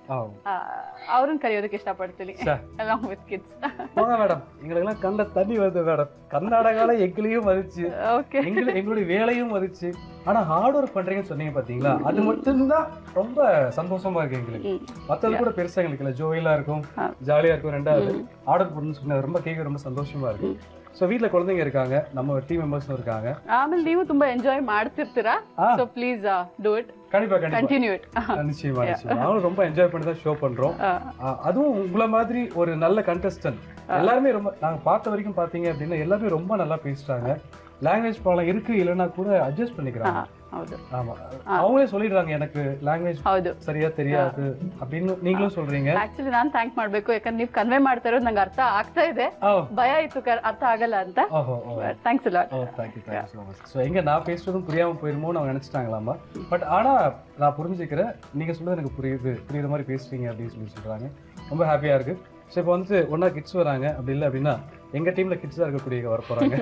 ಅವ್ರನ್ನ ಕರೆಯೋದಕ್ಕೆ ಇಷ್ಟಪಡ್ತೀನಿ Sure. Along with kids போங்க madam எங்களுக்கெல்லாம் கண்ட தண்ணி வருது madam கர்நாடகால எங்களையும் மதிச்சு ಓಕೆ எங்களை எங்களுடைய வேலையும் மதிச்சு ஆனா ஹார்ட் ஒர்க் பண்றீங்கன்னு சொன்னீங்க பாத்தீங்களா அது மட்டும்தான் ரொம்ப சந்தோஷமா இருக்கு எங்களுக்கு மத்தது கூட பெருசா எங்களுக்கு இல்ல ஜோயிலா இருக்கும் ஆ. ஜாலியா இருக்கும் ரெண்டாவது ஆர்டர் பண்ணணும்னு சொன்னது ரொம்ப கேட்க ரொம்ப சந்தோஷமா இருக்கு ஸோ வீட்ல குழந்தைங்க இருக்காங்க நம்ம டீம் மெம்பர்ஸும் இருக்காங்க ಆಮೇಲೆ ನೀವು ತುಂಬಾ ಎಂಜಾಯ್ ಮಾಡ್ತಿರ್ತೀರಾ ಆ. ಸೊ ಪ್ಲೀಸ್ ಡೂ ಇಟ್ கண்டிப்பா கண்டிப்பா ಕಂಟಿನ್ಯೂ ಇಟ್ நிச்சயமா நிச்சயமா நாங்களும் ரொம்ப என்ஜாய் பண்ணி தான் ஷோ பண்றோம் ஆ, அதுவும் உங்களை மாதிரி ஒரு நல்ல கண்டஸ்டன்ட் எல்லாருமே ரொம்ப நாங்க பார்த்த வரைக்கும் பாத்தீங்க அப்படின்னா எல்லாருமே ரொம்ப நல்லா பேசுறாங்க லாங்குவேஜ் ப்ராப்ளம் இருக்கு இல்லைன்னா கூட அட்ஜஸ்ட் பண்ணிக்கிறாங்க ಹೌದು ஆமா அவங்களே சொல்லிடுறாங்க எனக்கு லாங்குவேஜ் ಹೌದು சரியா தெரியாது அப்படின்னு நீங்களும் சொல்றீங்க ಆಕ್ಚುಲಿ ನಾನ್ ಥ್ಯಾಂಕ್ ಮಾಡ್ಬೇಕು ಯಾಕಂದ್ರೆ ನೀವು ಕನ್ವೆ ಮಾಡ್ತಾ ಇರೋದು ನಂಗೆ ಅರ್ಥ ಆಗ್ತಾ ಇದೆ ஓ ಭಯ ಇತ್ತು ಕರ್- ಅರ್ಥ ಆಗಲ್ಲ ಅಂತ ஓஹோ oh thanks lot oh thank you thank you so much so எங்க நான் பேசுறதும் புரியாம போயிருமோ அவங்க நினைச்சிட்டாங்களாமா பட் ஆனா நான் புரிஞ்சுக்கிறேன் நீங்க சொல்றது எனக்கு புரியுது புரியுற மாதிரி பேசுறீங்க அப்படின்னு சொல்லி சொல்றாங்க ரொம்ப ஹாப்பியா இருக்கு ஸோ இப்போ வந்து ஒன்றா கிட்ஸ் வராங்க அப்படி இல்லை அப்படின்னா எங்க டீம்ல கிட்ஸ் தான் இருக்கக்கூடிய வர போறாங்க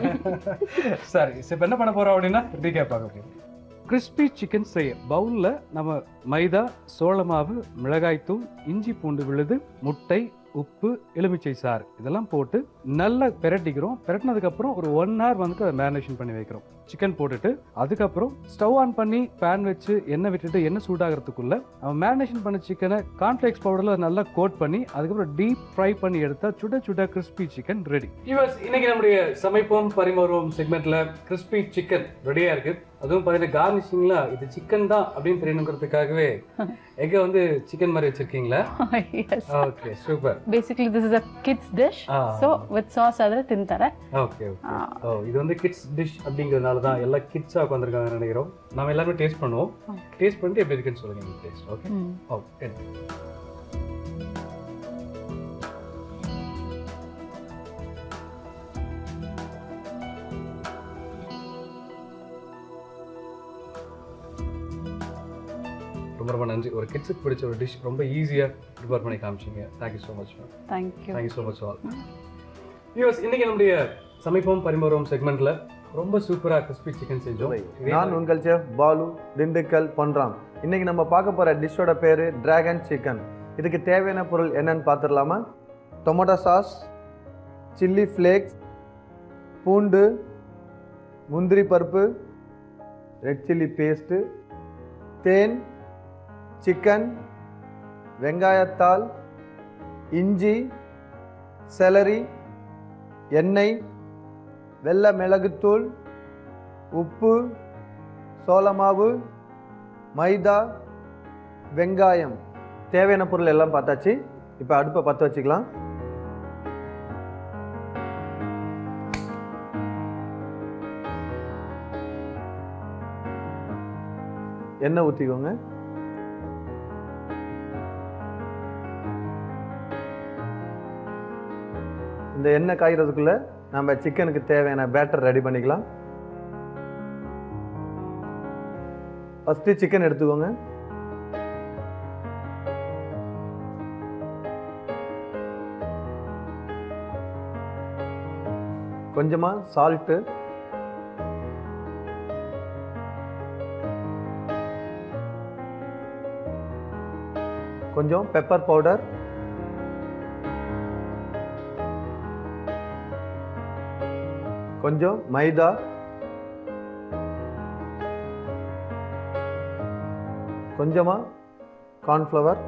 சரி ஸோ இப்போ என்ன பண்ண போறோம் அப்படின்னா ரீகேப் பார்க்க போறோம் கிறிஸ்பி சிக்கன் செய்ய பவுலில் நம்ம மைதா சோள மாவு மிளகாய்த்தூள் இஞ்சி பூண்டு விழுது முட்டை உப்பு எலுமிச்சை சாறு இதெல்லாம் போட்டு நல்லா பிரட்டிக்கிறோம் பிரட்டினதுக்கப்புறம் ஒரு ஒன் ஹவர் வந்துட்டு அதை மேரினேஷன் பண்ணி வைக்கிறோம் சிக்கன் போட்டுட்டு அதுக்கப்புறம் ஸ்டவ் ஆன் பண்ணி பேன் வச்சு எண்ணெய் விட்டுட்டு எண்ணெய் சூடாகிறதுக்குள்ள அவன் மேரினேஷன் பண்ண சிக்கனை கார்ன்ஃப்ளேக்ஸ் பவுடரில் நல்லா கோட் பண்ணி அதுக்கப்புறம் டீப் ஃப்ரை பண்ணி எடுத்தா சுட சுட கிறிஸ்பி சிக்கன் ரெடி யூஎஸ் இன்னைக்கு நம்முடைய சமைப்போம் பரிமாறுவோம் செக்மெண்ட்ல கிறிஸ்பி சிக்கன் ரெடியா இருக்கு அதுவும் பார்த்தீங்கன்னா கார்னிஷிங்ல இது சிக்கன் தான் அப்படின்னு தெரியணுங்கிறதுக்காகவே எங்க வந்து சிக்கன் மாதிரி வச்சிருக்கீங்களா yes. Okay super Basically, this is a kids dish. Ah. So, with sauce, adra tintare. Okay okay oh இது வந்து கிட்ஸ் டிஷ் அப்படிங்கிறதுனால தான் எல்லா கிட்ஸாக உட்காந்துருக்காங்க நினைக்கிறோம் நம்ம எல்லாருமே டேஸ்ட் பண்ணுவோம் டேஸ்ட் பண்ணிட்டு எப்படி இருக்குன்னு சொல்லுங்க நீங்கள் டேஸ்ட் ஓகே Mm. ஓ எடுத்து ரொம்ப ரொம்ப நன்றி ஒரு கிட்ஸுக்கு பிடிச்ச ஒரு டிஷ் ரொம்ப ஈஸியாக ப்ரிப்பேர் பண்ணி காமிச்சிங்க thank you so much ma'am Thank you. Thank you so much all viewers இன்னைக்கு நம்முடைய சமைப்போம் பரிமாறுவோம் செக்மெண்ட்ல ரொம்ப சூப்பராக கிறிஸ்பி சிக்கன் செஞ்சோம் இதே நான் உங்கள் செஃப் பாலு திண்டுக்கல் பொன்ராம் இன்னைக்கு நம்ம பார்க்க போகிற டிஷ்ஷோட பேர் டிராகன் சிக்கன் இதுக்கு தேவையான பொருள் என்னன்னு பார்த்துடலாமா டொமேட்டோ சாஸ் சில்லி ஃப்ளேக்ஸ் பூண்டு முந்திரி பருப்பு ரெட் சில்லி பேஸ்ட்டு தேன் சிக்கன் வெங்காயத்தாள் இஞ்சி செலரி எண்ணெய் வெள்ளை மிளகுத்தூள் உப்பு சோளமாவு மைதா வெங்காயம் தேவையான பொருள் எல்லாம் பார்த்தாச்சு இப்போ அடுப்பை பற்ற வச்சுக்கலாம் எண்ணெய் ஊற்றிக்கோங்க இந்த எண்ணெய் காய்கிறதுக்குள்ள நம்ம சிக்கனுக்கு தேவையான பேட்டர் ரெடி பண்ணிக்கலாம் ஃபஸ்ட்டு சிக்கன் எடுத்துக்கோங்க கொஞ்சமாக சால்ட்டு கொஞ்சம் பெப்பர் பவுடர் கொஞ்சம் மைதா கொஞ்சமா கார்ன்ஃப்ளவர்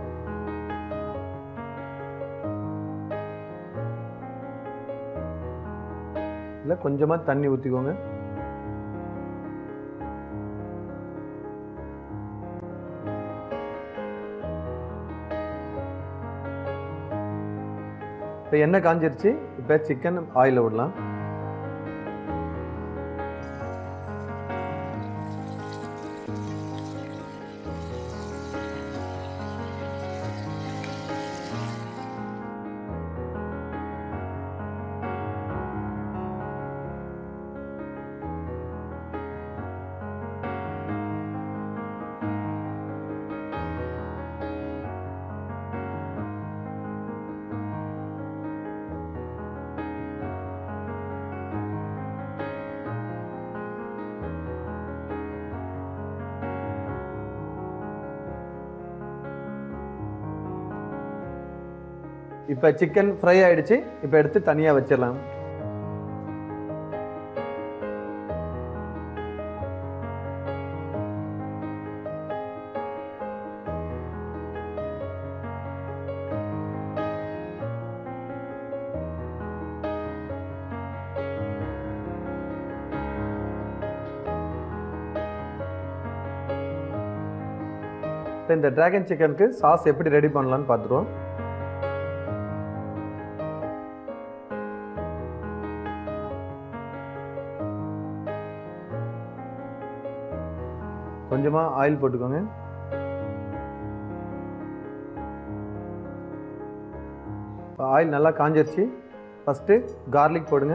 இல்லை கொஞ்சமா தண்ணி ஊற்றிக்கோங்க இப்போ எண்ணெய் காஞ்சிருச்சு இப்போ சிக்கன் ஆயிலில் விடலாம் இப்போ சிக்கன் ஃப்ரை ஆயிடுச்சு இப்போ எடுத்து தனியாக வச்சிடலாம் இப்போ இந்த டிராகன் சிக்கனுக்கு சாஸ் எப்படி ரெடி பண்ணலாம்னு பார்த்துருவோம் கொஞ்சமாக ஆயில் போட்டுக்கோங்க ஆயில் நல்லா காஞ்சிருச்சு ஃபஸ்ட்டு கார்லிக் போடுங்க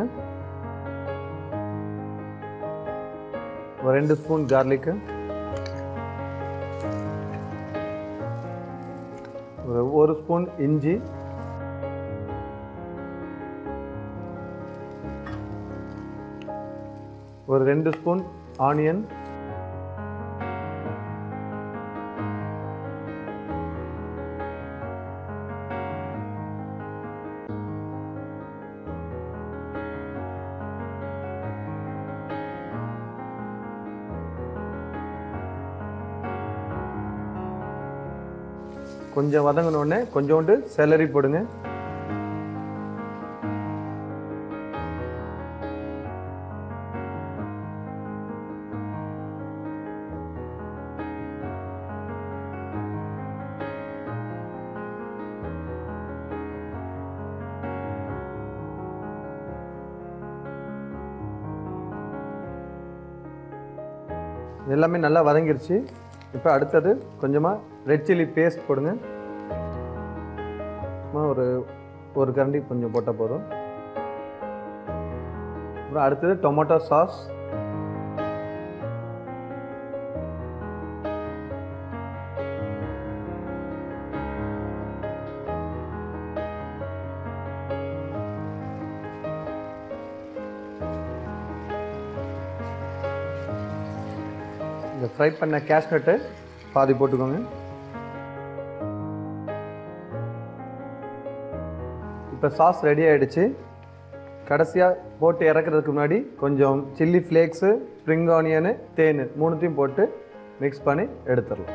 ஒரு ரெண்டு ஸ்பூன் கார்லிக்கு ஒரு ஒரு ஸ்பூன் இஞ்சி ஒரு ரெண்டு ஸ்பூன் ஆனியன் கொஞ்சம் வதங்கினோடனே கொஞ்சோண்டு செலரி போடுங்க எல்லாமே நல்லா வதங்கிருச்சு இப்போ அடுத்தது கொஞ்சமாக ரெட் சில்லி பேஸ்ட் போடுங்க சும்மா ஒரு ஒரு கரண்டி கொஞ்சம் போட்டால் போதும் அப்புறம் அடுத்தது டொமேட்டோ சாஸ் இந்த ஃப்ரை பண்ண கேஷ்நட்டு பாதி போட்டுக்கோங்க இப்போ சாஸ் ரெடி ஆயிடுச்சு கடைசியாக போட்டு இறக்குறதுக்கு முன்னாடி கொஞ்சம் சில்லி ஃப்ளேக்ஸு ஸ்ப்ரிங் ஆனியனு தேன் மூணுத்தையும் போட்டு மிக்ஸ் பண்ணி எடுத்துடலாம்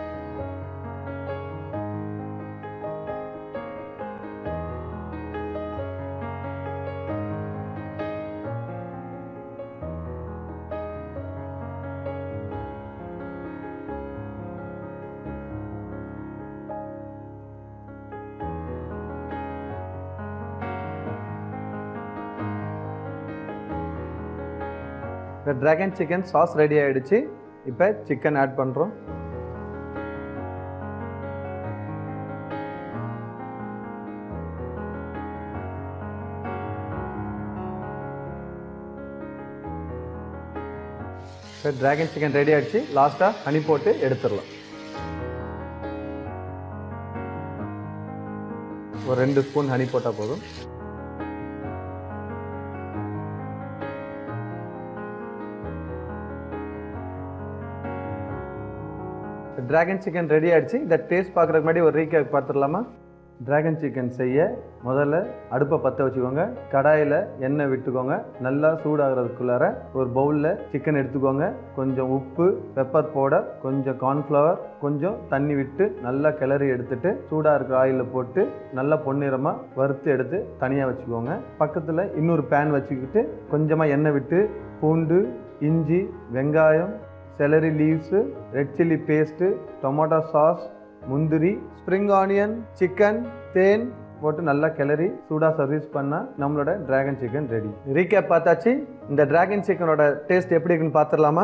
இப்போ ட்ராகன் சிக்கன் சாஸ் ரெடி ஆயிடுச்சு இப்போ சிக்கன் ஆட் பண்ணுறோம் இப்போ ட்ராகன் சிக்கன் ரெடி ஆயிடுச்சு லாஸ்ட்டாக ஹனி போட்டு எடுத்துடலாம் ஒரு ரெண்டு ஸ்பூன் ஹனி போட்டால் போதும் டிராகன் சிக்கன் ரெடி ஆயிடுச்சு இந்த டேஸ்ட் பார்க்குறதுக்கு முன்னாடி ஒரு ரீகேப் பார்த்துடலாமா டிராகன் சிக்கன் செய்ய முதல்ல அடுப்பை பற்ற வச்சுக்கோங்க கடாயில் எண்ணெய் விட்டுக்கோங்க நல்லா சூடாகிறதுக்குள்ளார ஒரு பவுலில் சிக்கன் எடுத்துக்கோங்க கொஞ்சம் உப்பு பெப்பர் பவுடர் கொஞ்சம் கார்ன்ஃப்ளவர் கொஞ்சம் தண்ணி விட்டு நல்லா கிளறி எடுத்துட்டு சூடாக இருக்கிற ஆயிலில் போட்டு நல்லா பொன்னிறமாக வறுத்து எடுத்து தனியாக வச்சுக்கோங்க பக்கத்தில் இன்னொரு பேன் வச்சுக்கிட்டு கொஞ்சமாக எண்ணெய் விட்டு பூண்டு இஞ்சி வெங்காயம் celery leaves red chilli paste tomato sauce முந்திரி ஸ்ப்ரிங் ஆனியன் சிக்கன் தேன் போட்டு நல்லா கிளறி சூடாக சர்வீஸ் பண்ணால் நம்மளோட டிராகன் சிக்கன் ரெடி ரீகேப் பார்த்தாச்சு இந்த டிராகன் சிக்கனோட டேஸ்ட் எப்படி இருக்குன்னு பார்த்துடலாமா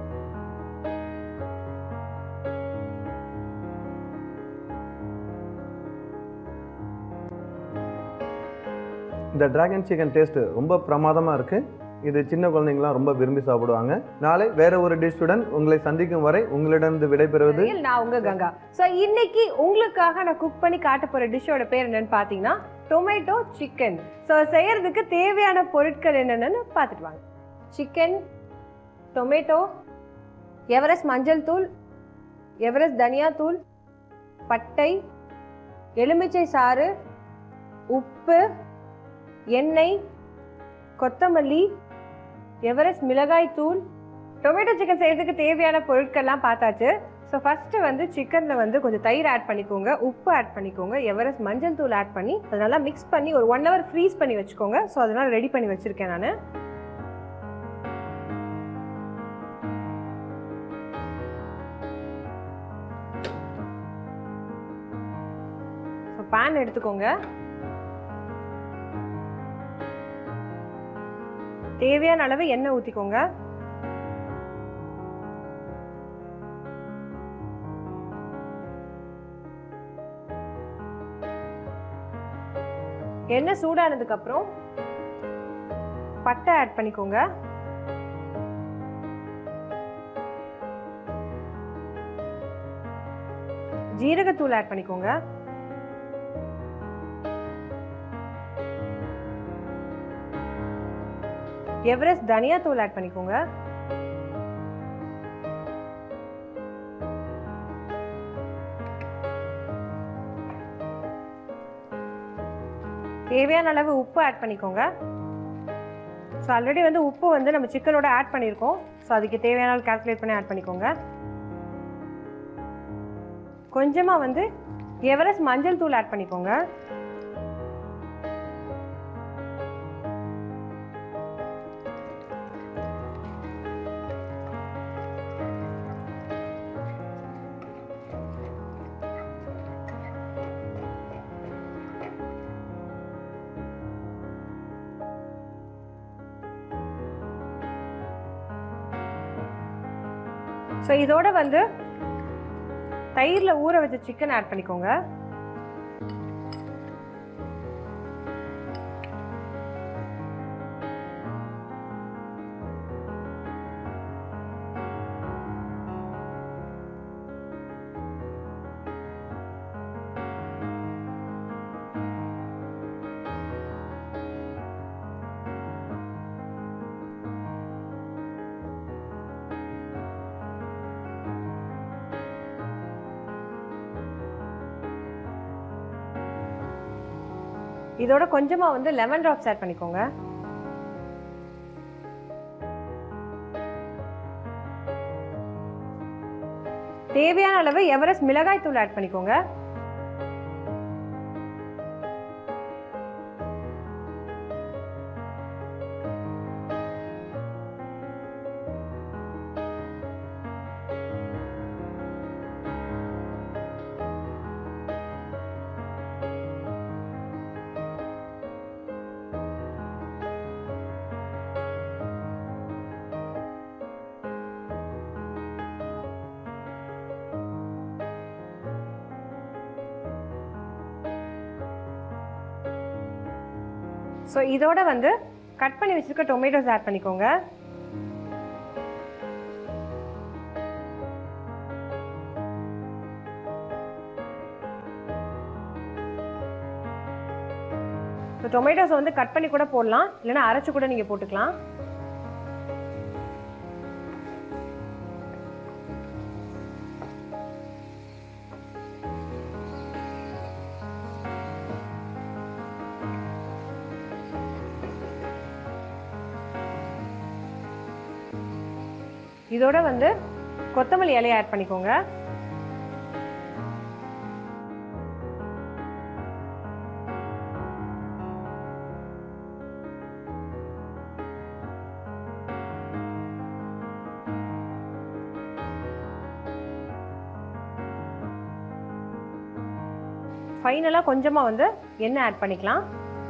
இந்த டிராகன் சிக்கன் டேஸ்ட் ரொம்ப பிரமாதமாக இருக்குது இது சின்ன குழந்தைங்களாம் ரொம்ப விரும்பி சாப்பிடுவாங்க நாளை வேற ஒரு டிஷ்ஷுடன் உங்களை சந்திக்கும் வரை உங்களிடம் விடைபெறுவது நான் உங்க கங்கா ஸோ இன்னைக்கு உங்களுக்காக நான் குக் பண்ணி காட்ட போற டிஷ்ஷோட பேர் என்னன்னு பார்த்தீங்கன்னா டொமேட்டோ சிக்கன் ஸோ செய்யறதுக்கு தேவையான பொருட்கள் என்னென்னு பார்த்துட்டு வாங்க சிக்கன் டொமேட்டோ எவரெஸ்ட் மஞ்சள் தூள் எவரெஸ்ட் தனியா தூள் பட்டை எலுமிச்சை சாறு உப்பு எண்ணெய் கொத்தமல்லி எவரெஸ்ட் மிளகாய் தூள் டொமேட்டோ சிக்கன் செய்யறதுக்கு தேவையான பொருட்கள்லாம் பார்த்தாச்சு ஸோ ஃபஸ்ட்டு வந்து சிக்கனில் வந்து கொஞ்சம் தயிர் ஆட் பண்ணிக்கோங்க உப்பு ஆட் பண்ணிக்கோங்க எவரெஸ்ட் மஞ்சள் தூள் ஆட் பண்ணி அதை நல்லா மிக்ஸ் பண்ணி ஒரு ஒன் ஹவர் ஃப்ரீஸ் பண்ணி வச்சுக்கோங்க ஸோ அதெல்லாம் ரெடி பண்ணி வச்சுருக்கேன் நான் ஸோ பேன் எடுத்துக்கோங்க தேவையான அளவு எண்ணெய் ஊற்றிக்கோங்க எண்ணெய் சூடானதுக்கு அப்புறம் பட்டை ஆட் பண்ணிக்கோங்க ஜீரகத்தூள் ஆட் பண்ணிக்கோங்க எவரெஸ்ட் தனியா தூள் ஆட் பண்ணிக்கோங்க தேவையான அளவு உப்பு ஆட் பண்ணிக்கோங்க ஸோ ஆல்ரெடி வந்து உப்பு வந்து நம்ம சிக்கனோட ஆட் பண்ணியிருக்கோம் ஸோ அதுக்கு தேவையான அளவு கால்குலேட் பண்ணி ஆட் பண்ணிக்கோங்க கொஞ்சமாக வந்து எவரெஸ்ட் மஞ்சள் தூள் ஆட் பண்ணிக்கோங்க ஸோ இதோட வந்து தயிரில் ஊற வச்ச சிக்கன் ஆட் பண்ணிக்கோங்க இதோட கொஞ்சமா வந்து லெமன் ட்ராப்ஸ் ஆட் பண்ணிக்கோங்க தேவையான அளவு எவரெஸ்ட் மிளகாய் தூள் ஆட் பண்ணிக்கோங்க ஸோ இதோட வந்து கட் பண்ணி வச்சிருக்க டொமேட்டோஸ் ஆட் பண்ணிக்கோங்க ஸோ டொமேட்டோஸை வந்து கட் பண்ணி கூட போடலாம் இல்லைன்னா அரைச்சு கூட நீங்கள் போட்டுக்கலாம் இதோட வந்து கொத்தமல்லி இலையை ஆட் பண்ணிக்கோங்க ஃபைனலாக கொஞ்சமாக வந்து எண்ணெய் ஆட் பண்ணிக்கலாம்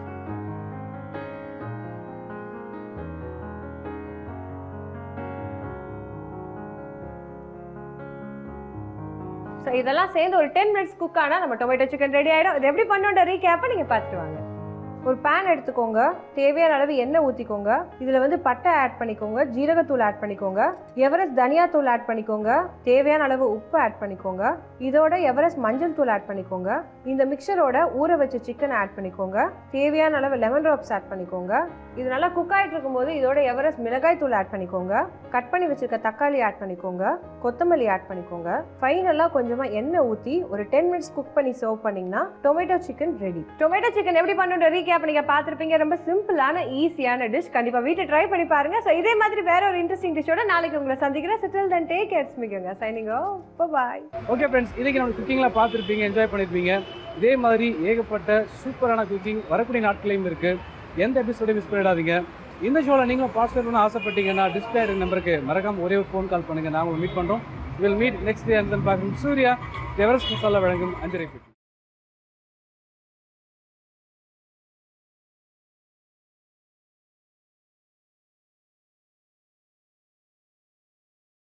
ஸோ இதெல்லாம் சேர்ந்து ஒரு டென் மினிட்ஸ் குக் ஆனால் நம்ம டொமேட்டோ சிக்கன் ரெடி ஆகிடும் இது எப்படி பண்ணுன்ற ரீகேப்பை நீங்கள் பார்த்துட்டு வாங்க ஒரு பேன் எடுத்துக்கோங்க தேவையான அளவு எண்ணெய் ஊற்றிக்கோங்க இதில் வந்து பட்டை ஆட் பண்ணிக்கோங்க ஜீரகத்தூள் ஆட் பண்ணிக்கோங்க எவரெஸ்ட் தனியாத்தூள் ஆட் பண்ணிக்கோங்க தேவையான அளவு உப்பு ஆட் பண்ணிக்கோங்க இதோட எவரெஸ்ட் மஞ்சள் தூள் ஆட் பண்ணிக்கோங்க இந்த மிக்சரோட ஊற வச்ச சிக்கன் ஆட் பண்ணிக்கோங்க தேவையான அளவு லெமன் ட்ராப்ஸ் ஆட் பண்ணிக்கோங்க இது நல்லா குக் ஆகிட்டு இருக்கும்போது இதோட எவரெஸ்ட் மிளகாய் தூள் ஆட் பண்ணிக்கோங்க கட் பண்ணி வச்சிருக்க தக்காளி ஆட் பண்ணிக்கோங்க கொத்தமல்லி ஆட் பண்ணிக்கோங்க ஃபைனலாக கொஞ்சமாக எண்ணெய் ஊற்றி ஒரு டென் மினிட்ஸ் குக் பண்ணி சர்வ் பண்ணிங்கன்னா tomato chicken ready tomato chicken எப்படி பண்ணுற ரீகேப் நீங்கள் பார்த்துருப்பீங்க ரொம்ப சிம்பிளான ஈஸியான டிஷ் கண்டிப்பாக வீட்டில் ட்ரை பண்ணி பாருங்க ஸோ இதே மாதிரி வேற ஒரு இன்ட்ரெஸ்டிங் டிஷ்ஷோட நாளைக்கு உங்களை சந்திக்கிறேன் செட்டில் தன் டேக் கேர்ஸ் மிகுங்க சைனிங் ஓ பாய் ஓகே ஃப்ரெண்ட்ஸ் இன்னைக்கு நம்ம குக்கிங்கில் பார்த்துருப்பீங்க என்ஜாய் பண்ணியிருப்பீங்க இதே மாதிரி ஏகப்பட்ட சூப்பரான குக்கிங் வரக்கூடிய நாட்களையும் இருக்கு எந்த எபிசோடையும் மிஸ் பண்ணிடாதீங்க இந்த ஷோவில் நீங்களும் பார்ட்டிசிபேட் பண்ண ஆசைப்பட்டீங்கன்னா டிஸ்பிளே நம்பருக்கு மறக்காம ஒரே ஒரு ஃபோன் கால் பண்ணுங்க நாங்கள் மீட் பண்ணுறோம் வில் மீட் நெக்ஸ்ட் டே அந்த பார்க்கணும் சூர்யா எவரெஸ்ட் மசாலா வழங்கும் அஞ்சரை